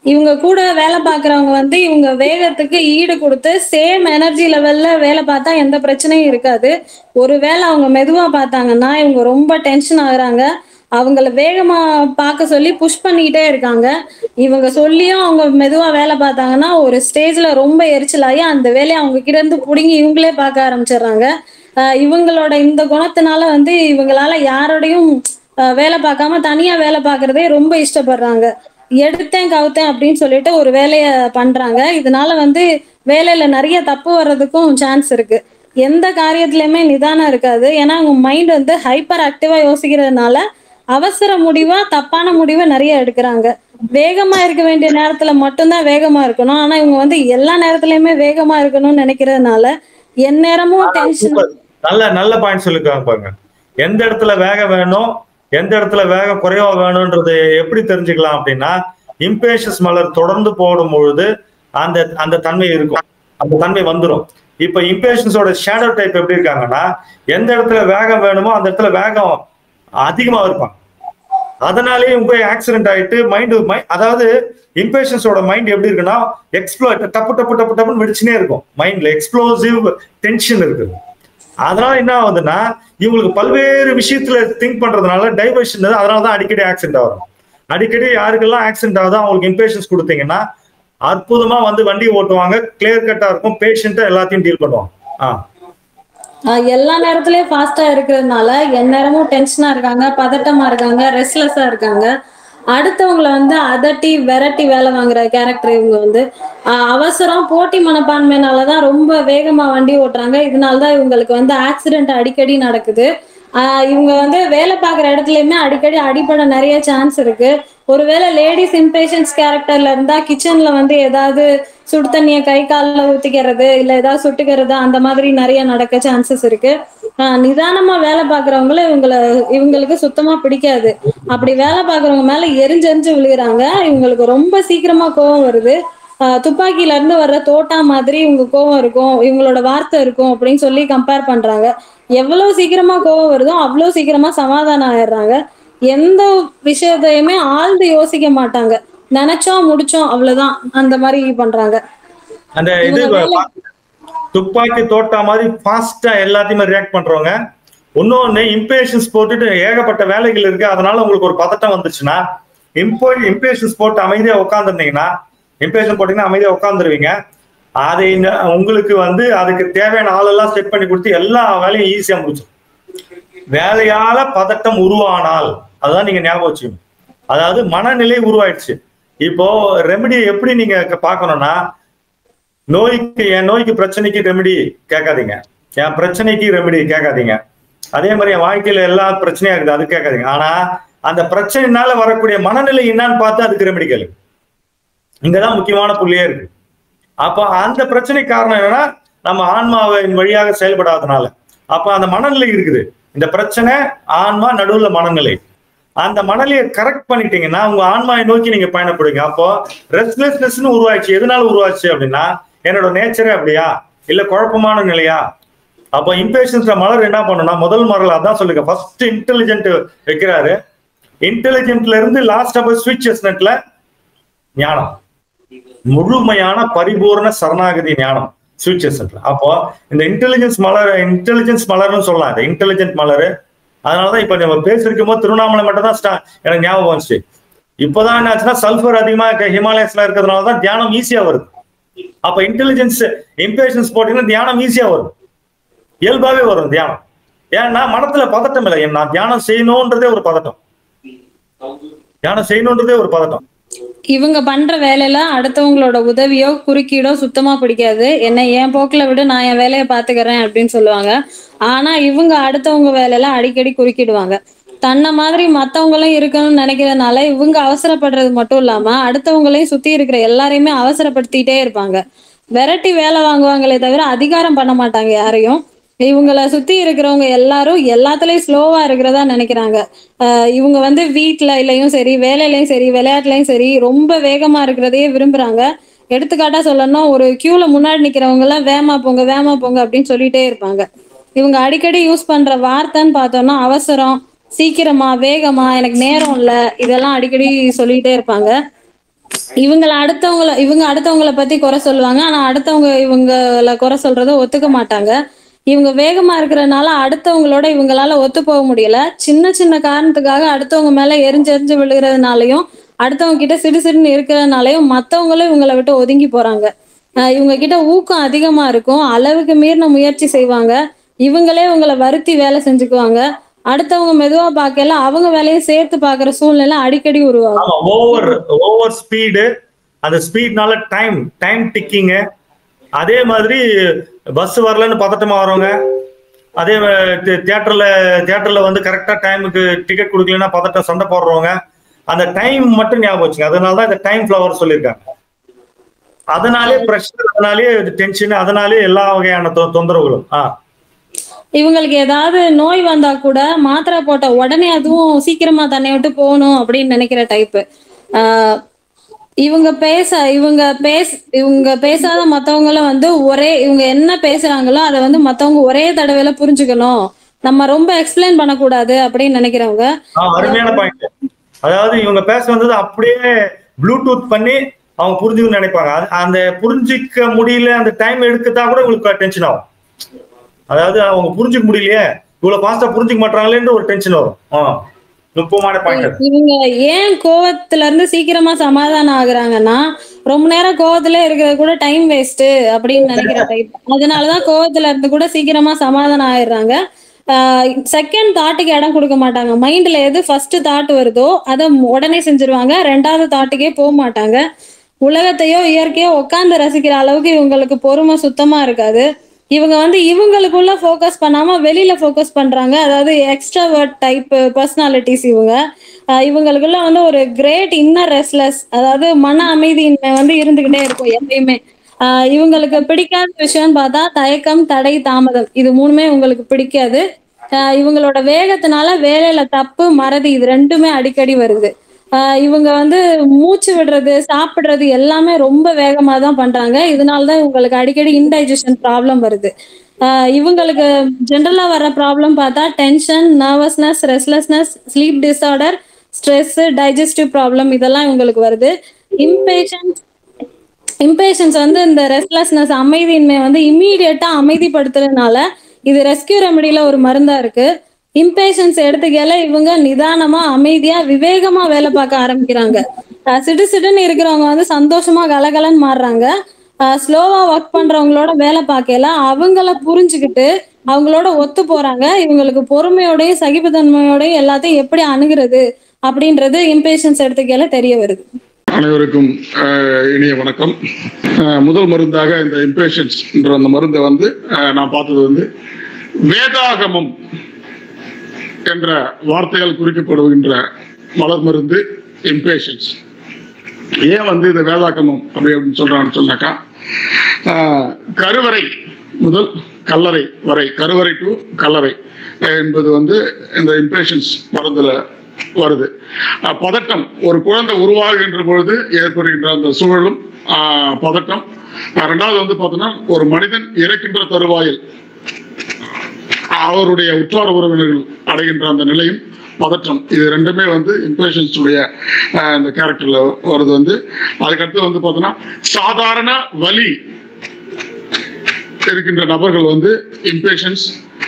இவங்க கூட வேலை பார்க்கறவங்க வந்து இவங்க வேகத்துக்கு ஈடு கொடுத்து சேம் எனர்ஜி லெவல்ல வேலை பார்த்தா எந்த பிரச்சனையும் இருக்காது ஒருவேளை அவங்க மெதுவா பார்த்தாங்கன்னா இவங்க ரொம்ப டென்ஷன் ஆகுறாங்க அவங்கள வேகமா பார்க்க சொல்லி புஷ் பண்ணிக்கிட்டே இருக்காங்க இவங்க சொல்லியும் அவங்க மெதுவா வேலை பார்த்தாங்கன்னா ஒரு ஸ்டேஜ்ல ரொம்ப எரிச்சலாகி அந்த வேலையை அவங்க கிட்ட இருந்து புடுங்கி இவங்களே பார்க்க ஆரம்பிச்சிடுறாங்க ஆஹ் இவங்களோட இந்த குணத்தினால வந்து இவங்களால யாரோடையும் ஆஹ் வேலை பார்க்காம தனியா வேலை பார்க்கறதே ரொம்ப இஷ்டப்படுறாங்க எடுத்தேன் கவுத்தேன் அப்படின்னு சொல்லிட்டு ஒரு வேலைய பண்றாங்க இதனால வந்து வேலையில நிறைய தப்பு வர்றதுக்கும் சான்ஸ் இருக்கு எந்த காரியத்திலயுமே நிதானம் இருக்காது ஏன்னா அவங்க மைண்ட் வந்து ஹைப்பர் ஆக்டிவா யோசிக்கிறதுனால அவசர முடிவா தப்பான முடிவை நிறைய எடுக்கிறாங்க வேகமா இருக்க வேண்டிய நேரத்துல மட்டும்தான் வேகமா இருக்கணும் ஆனா இவங்க வந்து எல்லா நேரத்துலயுமே வேகமா இருக்கணும்னு நினைக்கிறதுனால எந்நேரமும் டென்ஷன் Super. நல்ல நல்ல பாயிண்ட் சொல்லிருக்காங்க பாருங்க எந்த இடத்துல வேகம் வேணும் எந்த இடத்துல வேகம் குறைவா வேணும்ன்றது எப்படி தெரிஞ்சுக்கலாம் அப்படின்னா இம்பேஷஸ் மலர் தொடர்ந்து போடும் பொழுது அந்த அந்த தன்மை இருக்கும் அந்த தன்மை வந்துடும் இப்ப இம்பேஷன்ஸோட ஷேடோ டைப் எப்படி இருக்காங்கன்னா எந்த இடத்துல வேகம் வேணுமோ அந்த இடத்துல வேகம் அதிகமா இருப்பாங்க அதனாலேயே இவங்க போய் ஆக்சிடென்ட் ஆயிட்டு மைண்டு அதாவது இம்பேஷன்ஸோட மைண்ட் எப்படி இருக்குன்னா எக்ஸ்ப்ளோ டப்பு டப்பு டப்பு டப்புன்னு வெடிச்சுனே இருக்கும் மைண்ட்ல எக்ஸ்ப்ளோசிவ் டென்ஷன் இருக்குது அதனால என்ன ஆகுதுன்னா இவங்களுக்கு பல்வேறு விஷயத்துல திங்க் பண்றதுனால டைவர்ஷன் அதனால தான் அடிக்கடி ஆக்சிடென்ட் ஆகும் அடிக்கடி யாருக்கெல்லாம் ஆக்சிடென்ட் ஆகுதோ அவங்களுக்கு இம்பேஷன்ஸ் கொடுத்தீங்கன்னா அற்புதமா வந்து வண்டி ஓட்டுவாங்க கிளியர் கட்டா இருக்கும் பேஷண்ட்டை எல்லாத்தையும் டீல் பண்ணுவாங்க ஆ ஆஹ் எல்லா நேரத்துலயும் ஃபாஸ்டா இருக்கிறதுனால எந்நேரமும் டென்ஷனா இருக்காங்க பதட்டமா இருக்காங்க ரெஸ்ட்லெஸ்ஸா இருக்காங்க அடுத்தவங்கள வந்து அதட்டி விரட்டி வேலை வாங்குற கேரக்டர் இவங்க வந்து ஆஹ் அவசரம் போட்டி மனப்பான்மைனாலதான் ரொம்ப வேகமா வண்டி ஓட்டுறாங்க இதனாலதான் இவங்களுக்கு வந்து ஆக்சிடென்ட் அடிக்கடி நடக்குது ஆஹ் இவங்க வந்து வேலை பார்க்குற இடத்துலயுமே அடிக்கடி அடிபட நிறைய சான்ஸ் இருக்கு ஒருவேளை லேடிஸ் இம்பேஷன்ஸ் கேரக்டர்ல இருந்தா கிச்சன்ல வந்து ஏதாவது சுடு தண்ணிய கை காலில் ஊத்திக்கிறது இல்ல ஏதாவது சுட்டுக்கிறது அந்த மாதிரி நிறைய நடக்க சான்சஸ் இருக்கு ஆஹ் நிதானமா வேலை பார்க்கறவங்கள இவங்கள இவங்களுக்கு சுத்தமா பிடிக்காது அப்படி வேலை பார்க்கறவங்க மேல எரிஞ்செரிஞ்சு விழுகிறாங்க இவங்களுக்கு ரொம்ப சீக்கிரமா கோவம் வருது ஆஹ் துப்பாக்கியில இருந்து வர்ற தோட்டா மாதிரி இவங்க கோவம் இருக்கும் இவங்களோட வார்த்தை இருக்கும் அப்படின்னு சொல்லி கம்பேர் பண்றாங்க எவ்வளவு சீக்கிரமா கோவம் வருதோ அவ்வளவு சீக்கிரமா சமாதானம் ஆயிடுறாங்க எந்த விஷயத்தையுமே ஆழ்ந்து யோசிக்க மாட்டாங்க நினைச்சோம் முடிச்சோம் அவ்வளவுதான் அந்த மாதிரி பண்றாங்க அந்த இது இவங்க வேலை- துப்பாக்கி தோட்டா மாதிரி ஃபாஸ்டா எல்லாத்தையுமே ரியாக்ட் பண்றவங்க இன்னொன்னு இம்பேஷன்ஸ் போட்டுட்டு ஏகப்பட்ட வேலைகள் இருக்கு அதனால உங்களுக்கு ஒரு பதட்டம் வந்துச்சுன்னா இம்போ இம்பேஷன்ஸ் போட்டு அமைதியா உட்காந்துருந்தீங்கன்னா இம்பேஷன் போட்டீங்கன்னா அமைதியா உட்காந்துருவீங்க அதை இந்த- உங்களுக்கு வந்து அதுக்கு தேவையான ஆளெல்லாம் செட் பண்ணி கொடுத்து எல்லா வேலையும் ஈஸியா முடிச்சிடும் வேலையால பதட்டம் உருவானால் அதுதான் நீங்க ஞாபகம் வச்சுக்கணும் அதாவது மனநிலை உருவாயிடுச்சு இப்போ ரெமெடி எப்படி நீங்க பார்க்கணும்னா நோய்க்கு என் நோய்க்கு பிரச்சனைக்கு ரெமெடி கேட்காதீங்க என் பிரச்சனைக்கு ரெமெடி கேட்காதீங்க அதே மாதிரி என் வாழ்க்கையில எல்லா பிரச்சனையா இருக்குது அது கேட்காதீங்க ஆனா அந்த பிரச்சனைனால வரக்கூடிய மனநிலை என்னன்னு பார்த்து அதுக்கு ரெமெடி கேளுங்க இங்கதான் முக்கியமான புள்ளியே இருக்கு அப்ப அந்த பிரச்சனை காரணம் என்னன்னா நம்ம ஆன்மாவின் வழியாக செயல்படாதனால அப்ப அந்த மனநிலை இருக்குது இந்த பிரச்சனை ஆன்மா நடுவுல மனநிலை அந்த மனநிலையை கரெக்ட் பண்ணிட்டீங்கன்னா உங்க ஆன்மாவை நோக்கி நீங்க பயணப்படுங்க அப்போ ரெஸ்ட்லெஸ்னஸ்னு உருவாச்சு எதனால உருவாச்சு அப்படின்னா என்னோட நேச்சரே அப்படியா இல்ல குழப்பமான நிலையா அப்போ இம்பேஷன்ஸ்ல மலர் என்ன பண்ணுனா முதல் மலர் அதான் சொல்லுங்க ஃபர்ஸ்ட் இன்டெலிஜென்ட் வைக்கிறாரு இன்டெலிஜென்ட்ல இருந்து லாஸ்ட் அப்ப ஸ்விட்சஸ் நெட்ல ஞானம் முழுமையான பரிபூர்ண சரணாகதி ஞானம் ஸ்விட்சஸ் அப்போ இந்த இன்டெலிஜென்ஸ் மலர் இன்டெலிஜென்ஸ் மலர்னு சொல்லலாம் இந்த இன்டெலிஜென்ட் மலர் அதனாலதான் இப்ப நம்ம பேசிருக்கும் போது திருவண்ணாமலை மட்டும் தான் ஸ்டா- எனக்கு ஞாபகம் வந்துச்சு இப்பதான் என்னாச்சுன்னா சல்ஃபர் அதிகமா இருக்க ஹிமாலயஸ்ல இருக்கிறதுனால தான் தியானம் ஈஸியா வருது அப்ப இன்டெலிஜென்ஸ் இம்பேஷன்ஸ் போட்டீங்கன்னா தியானம் ஈஸியா வரும் இயல்பாவே வரும் தியானம் ஏன்னா மனத்துல பதட்டம் இல்லை நான் தியானம் செய்யணும்ன்றதே ஒரு பதட்டம் தியானம் செய்யணும்ன்றதே ஒரு பதட்டம் இவங்க பண்ற வேலையில அடுத்தவங்களோட உதவியோ குறுக்கீடோ சுத்தமா பிடிக்காது என்ன என் போக்குல விட நான் என் வேலையை பாத்துக்கிறேன் அப்படின்னு சொல்லுவாங்க ஆனா இவங்க அடுத்தவங்க வேலையில அடிக்கடி குறுக்கிடுவாங்க தன்னை மாதிரி மத்தவங்களும் இருக்கணும்னு நினைக்கிறதுனால இவங்க அவசரப்படுறது மட்டும் இல்லாம அடுத்தவங்களையும் சுத்தி இருக்கிற எல்லாரையுமே அவசரப்படுத்திட்டே இருப்பாங்க விரட்டி வேலை வாங்குவாங்களே தவிர அதிகாரம் பண்ண மாட்டாங்க யாரையும் இவங்கள சுத்தி இருக்கிறவங்க எல்லாரும் எல்லாத்துலயும் ஸ்லோவா இருக்கிறதா நினைக்கிறாங்க ஆஹ் இவங்க வந்து வீட்லயும் சரி வேலையிலயும் சரி விளையாட்டுலயும் சரி ரொம்ப வேகமா இருக்கிறதையே விரும்புறாங்க எடுத்துக்காட்டா சொல்லணும்னா ஒரு கியூல முன்னாடி நிக்கிறவங்க எல்லாம் வேமா போங்க வேமா போங்க அப்படின்னு சொல்லிட்டே இருப்பாங்க இவங்க அடிக்கடி யூஸ் பண்ற வார்த்தைன்னு பார்த்தோம்னா அவசரம் சீக்கிரமா வேகமா எனக்கு நேரம் இல்ல இதெல்லாம் அடிக்கடி சொல்லிட்டே இருப்பாங்க இவங்கள அடுத்தவங்கள இவங்க அடுத்தவங்கள பத்தி குறை சொல்லுவாங்க ஆனா அடுத்தவங்க இவங்கள குறை சொல்றத ஒத்துக்க மாட்டாங்க இவங்க வேகமா இருக்கிறனால அடுத்தவங்களோட இவங்களால ஒத்து போக முடியல சின்ன சின்ன காரணத்துக்காக அடுத்தவங்க மேல எரிஞ்சு எரிஞ்சு விழுகிறதுனாலயும் அடுத்தவங்க கிட்ட சிடு சிடுன்னு இருக்கிறதுனாலயும் மத்தவங்களும் இவங்களை விட்டு ஒதுங்கி போறாங்க ஆஹ் இவங்க கிட்ட ஊக்கம் அதிகமா இருக்கும் அளவுக்கு மீறின முயற்சி செய்வாங்க இவங்களே இவங்களை வருத்தி வேலை செஞ்சுக்குவாங்க அடுத்தவங்க மெதுவா பார்க்கல அவங்க வேலையும் சேர்த்து பாக்குற சூழ்நிலை அடிக்கடி உருவாகும் ஆமா ஓவர் ஓவர் ஸ்பீடு அந்த ஸ்பீட்னால டைம் டைம் டிக்கிங்கு அதே மாதிரி பஸ் வரலன்னு பதட்டமா வரவங்க அதே தியேட்டர்ல தியேட்டர்ல வந்து கரெக்டா டைமுக்கு டிக்கெட் கொடுக்கலன்னா பதட்டம் சண்டை போடுறவங்க அந்த டைம் மட்டும் ஞாபகம் வச்சுங்க அதனால தான் இந்த டைம் ஃபிளவர் சொல்லியிருக்காங்க அதனாலே ப்ரெஷர் அதனாலே டென்ஷன் அதனாலே எல்லா வகையான தொ- தொந்தரவுகளும் ஆ இவங்களுக்கு ஏதாவது நோய் வந்தா கூட மாத்திரை போட்ட உடனே அதுவும் சீக்கிரமா தன்னை விட்டு போகணும் அப்படின்னு நினைக்கிற டைப்பு இவங்க பேச இவங்க பேச இவங்க பேசாத மத்தவங்களும் வந்து ஒரே இவங்க என்ன பேசுறாங்களோ அதை வந்து மத்தவங்க ஒரே தடவையில புரிஞ்சுக்கணும் நம்ம ரொம்ப எக்ஸ்பிளைன் பண்ணக்கூடாது அப்படின்னு நினைக்கிறவங்க ஆ, அருமையான பாயிண்ட் அதாவது இவங்க பேச வந்தது அப்படியே ப்ளூடூத் பண்ணி அவங்க புரிஞ்சுக்கணும்னு நினைப்பாங்க அது- அந்த புரிஞ்சிக்க முடியல அந்த டைம் எடுக்கத்தா கூட உங்களுக்கு டென்ஷன் ஆகும் அதாவது அவங்க புரிஞ்சுக்க முடியலையே இவ்வளவு ஃபாஸ்டா புரிஞ்சுக்க மாட்டாங்களேன்னு ஒரு டென்ஷன் வரும் ஆ, நுட்பமான பாயிண்ட் இவங்க ஏன் கோவத்துல இருந்து சீக்கிரமா சமாதானம் ஆகுறாங்கன்னா ரொம்ப நேரம் கோவத்துல இருக்கிறது கூட டைம் வேஸ்ட் அப்படின்னு நினைக்கிற டைப் அதனாலதான் கோவத்துல இருந்து கூட சீக்கிரமா சமாதானம் ஆயிடுறாங்க செகண்ட் தாட்டுக்கு இடம் கொடுக்க மாட்டாங்க மைண்ட்ல எது ஃபர்ஸ்ட் தாட் வருதோ அதை உடனே செஞ்சிருவாங்க ரெண்டாவது தாட்டுக்கே போக மாட்டாங்க உலகத்தையோ இயற்கையோ உட்கார்ந்து ரசிக்கிற அளவுக்கு இவங்களுக்கு பொறுமை சுத்தமா இருக்காது இவங்க வந்து இவங்களுக்குள்ள ஃபோக்கஸ் பண்ணாம வெளியில ஃபோக்கஸ் பண்றாங்க அதாவது எக்ஸ்ட்ராவர்ட் டைப் பர்சனாலிட்டிஸ் இவங்க ஆஹ் இவங்களுக்குள்ள வந்து ஒரு கிரேட் இன்னர் ரெஸ்ட்லெஸ் அதாவது மன அமைதியின்மை வந்து இருந்துகிட்டே இருக்கும் எப்பயுமே ஆஹ் இவங்களுக்கு பிடிக்காத விஷயம்னு பார்த்தா தயக்கம் தடை தாமதம் இது மூணுமே இவங்களுக்கு பிடிக்காது ஆஹ் இவங்களோட வேகத்தினால வேலையில தப்பு மறதி இது ரெண்டுமே அடிக்கடி வருது ஆஹ் இவங்க வந்து மூச்சு விடுறது சாப்பிடுறது எல்லாமே ரொம்ப வேகமா தான் பண்றாங்க இதனாலதான் இவங்களுக்கு அடிக்கடி இன்டைஜஷன் ப்ராப்ளம் வருது ஆஹ் இவங்களுக்கு ஜென்ரலா வர ப்ராப்ளம் பார்த்தா tension nervousness restlessness sleep disorder stress digestive problem இதெல்லாம் இவங்களுக்கு வருது இம்பேஷன்ஸ் இம்பேஷன்ஸ் வந்து இந்த ரெஸ்ட்லெஸ்னஸ் அமைதியின்மை வந்து இம்மீடியட்டா அமைதிப்படுத்துறதுனால இது ரெஸ்கியூ ரெமடியில ஒரு மருந்தா இருக்கு இம்பேஷன்ஸ் எடுத்துக்கல இவங்க நிதானமா அமைதியா விவேகமா வேலை பார்க்க ஆரம்பிக்கிறாங்க அஹ் சிடு சிடுன்னு இருக்கிறவங்க வந்து சந்தோஷமா கலகலன்னு மாறுறாங்க ஸ்லோவா ஒர்க் பண்றவங்களோட வேலை பார்க்கல அவங்கள புரிஞ்சுக்கிட்டு அவங்களோட ஒத்து போறாங்க இவங்களுக்கு பொறுமையோடயும் சகிப்புத்தன்மையோடயும் எல்லாத்தையும் எப்படி அணுகிறது அப்படின்றது இம்பேஷன்ஸ் எடுத்துக்கல தெரிய வருது அனைவருக்கும் அஹ், இனிய வணக்கம் அஹ், முதல் மருந்தாக இந்த இம்பேஷன்ஸ் என்ற அந்த மருந்தை வந்து அஹ், நான் பார்த்தது வந்து வேதாகமம் என்ற வார்த்தையால் குறிக்கப்படுகின்ற மலர் மருந்து இம்பேஷன்ஸ் ஏன் வந்து இந்த வேதாகமம் அப்படி அப்படின்னு சொல்றான்னு சொன்னாக்கா ஆஹ், கருவறை முதல் கல்லறை வரை கருவறை டு கல்லறை அஹ், என்பது வந்து இந்த இம்பேஷன்ஸ் மருந்துல வருது அஹ், பதட்டம் ஒரு குழந்தை உருவாகின்ற பொழுது ஏற்படுகின்ற அந்த சூழலும் ஆஹ், பதட்டம் அஹ், ரெண்டாவது வந்து பார்த்தோன்னா ஒரு மனிதன் இறக்கின்ற தருவாயில் அவருடைய உற்றார உறவினர்கள் அடைகின்ற அந்த நிலையும் பதற்றம் இது ரெண்டுமே வந்து இம்பேஷன்ஸ் உடைய அஹ், இந்த கேரக்டர்ல வருது வந்து அதுக்கடுத்து வந்து பார்த்தோன்னா சாதாரண வலி இருக்கின்ற நபர்கள் வந்து இம்பேஷன்ஸ்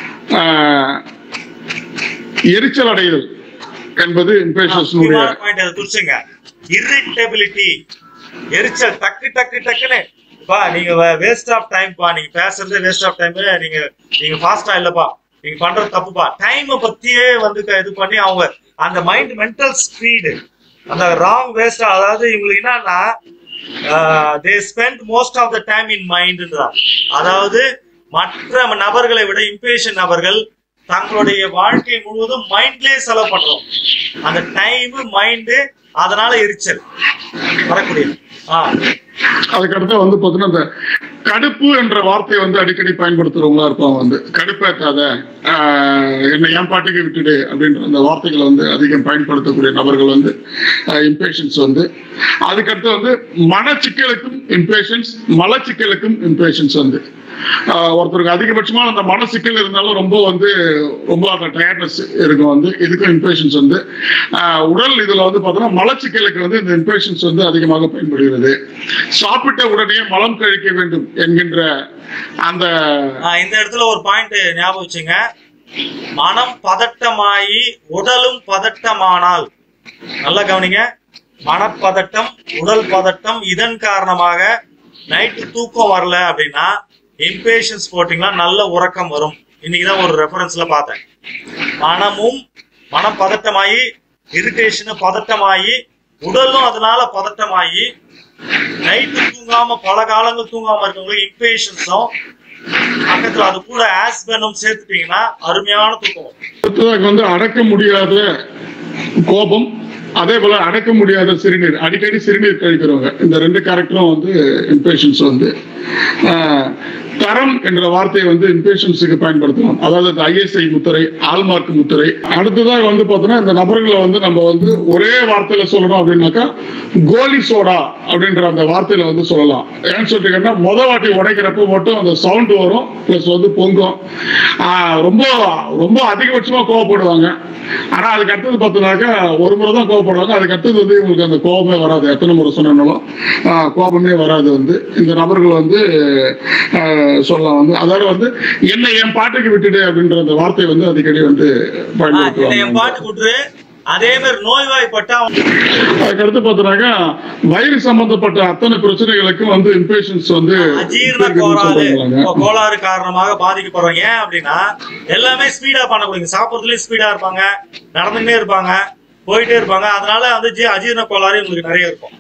எரிச்சல் அடைதல் என்பது இம்பேஷன்ஸினுடைய பாயிண்ட் அதை குறிச்சுங்க இரிட்டபிலிட்டி எரிச்சல் டக்கு டக்கு டக்குன்னு பா நீங்க வேஸ்ட் ஆஃப் டைம் பா நீங்க பேசுறது வேஸ்ட் ஆஃப் டைம் நீங்க நீங்க ஃபாஸ்டா இல்லப்பா நீங்க பண்றது தப்புப்பா டைமை பத்தியே வந்து க- இது பண்ணி அவங்க அந்த மைண்ட் மென்டல் ஸ்பீடு அந்த ராங் வேஸ்ட் அதாவது இவங்களுக்கு என்னன்னா they spend most of the time in mind தான் அதாவது மற்ற நபர்களை விட இம்பேஷன் நபர்கள் தங்களுடைய வாழ்க்கை முழுவதும் மைண்ட்லயே செலவு பண்றோம் அந்த டைம் மைண்டு அதனால எரிச்சல் வரக்கூடியது ஆ அதுக்கடுத்து வந்து பார்த்தீங்கன்னா இந்த கடுப்பு என்ற வார்த்தையை வந்து அடிக்கடி பயன்படுத்துறவங்களா இருப்பாங்க வந்து கடுப்பேத்தாத ஆஹ், என்னை என் பாட்டுக்கு விட்டுடு அப்படின்ற அந்த வார்த்தைகளை வந்து அதிகம் பயன்படுத்தக்கூடிய நபர்கள் வந்து இம்பேஷன்ஸ் வந்து அதுக்கடுத்து வந்து மனச்சிக்கலுக்கும் இம்பேஷன்ஸ் மலச்சிக்கலுக்கும் இம்பேஷன்ஸ் வந்து ஆஹ் ஒருத்தருக்கு அதிகபட்சமா அந்த மனசிக்கல் இருந்தாலும் ரொம்ப வந்து ரொம்ப அந்த டயர்ட்னஸ் இருக்கும் வந்து இதுக்கும் இன்பேஷன்ஸ் வந்து ஆஹ் உடல் இதுல வந்து பார்த்தோம்னா மலச்சிக்கலுக்கு வந்து இந்த இன்பேஷன்ஸ் வந்து அதிகமாக பயன்படுகிறது சாப்பிட்ட உடனே மலம் கழிக்க வேண்டும் என்கின்ற அந்த ஆஹ் இந்த இடத்துல ஒரு பாயிண்ட் ஞாபகம் வச்சுங்க மனம் பதட்டமாயி உடலும் பதட்டமானால் நல்லா கவனிங்க மனப்பதட்டம் உடல் பதட்டம் இதன் காரணமாக நைட்டு தூக்கம் வரல அப்படின்னா இம்பேஷன்ஸ் போட்டிங்கன்னா நல்ல உறக்கம் வரும் இன்னைக்கு தான் ஒரு ரெஃபரன்ஸ்ல பார்த்தேன் மனமும் மனம் பதட்டமாயி இரிட்டேஷன் பதட்டமாயி உடலும் அதனால பதட்டமாயி நைட்டு தூங்காம பல காலங்கள் தூங்காம இருக்கவங்களுக்கு இம்பேஷன்ஸும் பக்கத்துல அது கூட ஆஸ்பெனும் சேர்த்துட்டீங்கன்னா அருமையான தூக்கம் வரும். அடுத்ததாக வந்து அடக்க முடியாத கோபம் அதே போல அடக்க முடியாத சிறுநீர் அடிக்கடி சிறுநீர் கழிக்கிறவங்க இந்த ரெண்டு கேரக்டரும் வந்து இம்பேஷன்ஸ் வந்து ஆஹ், தரம் என்ற வார்த்தையை வந்து இம்பேஷன்ஸுக்கு பயன்படுத்தலாம் அதாவது இந்த ஐஎஸ்ஐ முத்திரை ஆல்மார்க் முத்திரை அடுத்ததாக வந்து பார்த்தோம்னா இந்த நபர்களை வந்து நம்ம வந்து ஒரே வார்த்தையில சொல்லணும் அப்படின்னாக்கா கோலி சோடா அப்படின்ற அந்த வார்த்தையில வந்து சொல்லலாம் ஏன்னு சொல்லிட்டீங்கன்னா முத வாட்டி உடைக்கிறப்ப மட்டும் அந்த சவுண்ட் வரும் பிளஸ் வந்து பொங்கும் ஆஹ், ரொம்ப ரொம்ப அதிகபட்சமா கோவப்படுவாங்க ஆனா அதுக்கு அடுத்தது பார்த்தோம்னாக்கா ஒரு முறை தான் கோவப்படுவாங்க அதுக்கு அடுத்தது வந்து இவங்களுக்கு அந்த கோபமே வராது எத்தனை முறை சொன்னாலும் ஆஹ், கோபமே வராது வந்து இந்த நபர்கள் வந்து ஆஹ், சொல்லலாம் வந்து அதாவது வந்து என்ன என் பாட்டுக்கு விட்டுடு அப்படின்ற அந்த வார்த்தை வந்து அடிக்கடி வந்து ஆஹ் என்னை என் பயன்படுத்துவாங்க பாட்டு கூட்டுரு அதே மாதிரி நோய்வாய்ப்பட்டா அதுக்கடுத்து பார்த்தோம்னாக்கா வயிறு சம்பந்தப்பட்ட அத்தனை பிரச்சனைகளுக்கும் வந்து இம்பேஷன்ஸ் வந்து அஜீரண இருக்குதுன்னு கோளாறு சொல்றாங்க. கோ- கோளாறு காரணமாக பாதிக்கப்படுறோம் ஏன் அப்படின்னா எல்லாமே ஸ்பீடா பண்ணக்கூடியது சாப்பிட்றதுலயும் ஸ்பீடா இருப்பாங்க நடந்துகிட்டே இருப்பாங்க போயிட்டே இருப்பாங்க அதனால வந்து ஜீ- அஜீரண கோளாறு உங்களுக்கு நிறைய இருக்கும்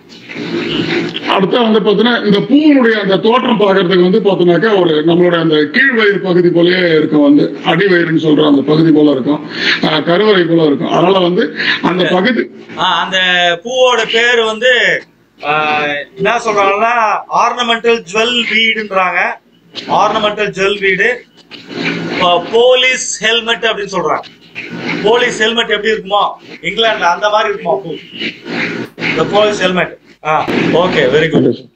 அடுத்து வந்து பாத்தீங்கன்னா இந்த பூவுடைய அந்த தோற்றம் பார்க்கறதுக்கு வந்து பாத்தீங்கன்னாக்கா ஒரு நம்மளோட அந்த கீழ் வயிறு பகுதி போலயே இருக்கும் வந்து அடி வயிறுன்னு சொல்ற அந்த பகுதி போல இருக்கும் ஆஹ் கருவறை போல இருக்கும் அதனால வந்து அந்த பகுதி ஆஹ் அந்த பூவோட பேர் வந்து ஆஹ் என்ன சொல்றாங்கன்னா ஆர்னமெண்டல் ஜுவல் வீடுன்றாங்க ornamental jewel weed police helmet அப்படின்னு சொல்றாங்க போலீஸ் ஹெல்மெட் எப்படி இருக்குமோ இங்கிலாந்துல அந்த மாதிரி இருக்குமா பூ இந்த போலீஸ் ஹெல்மெட் ஆ ஓகே வெரி குட்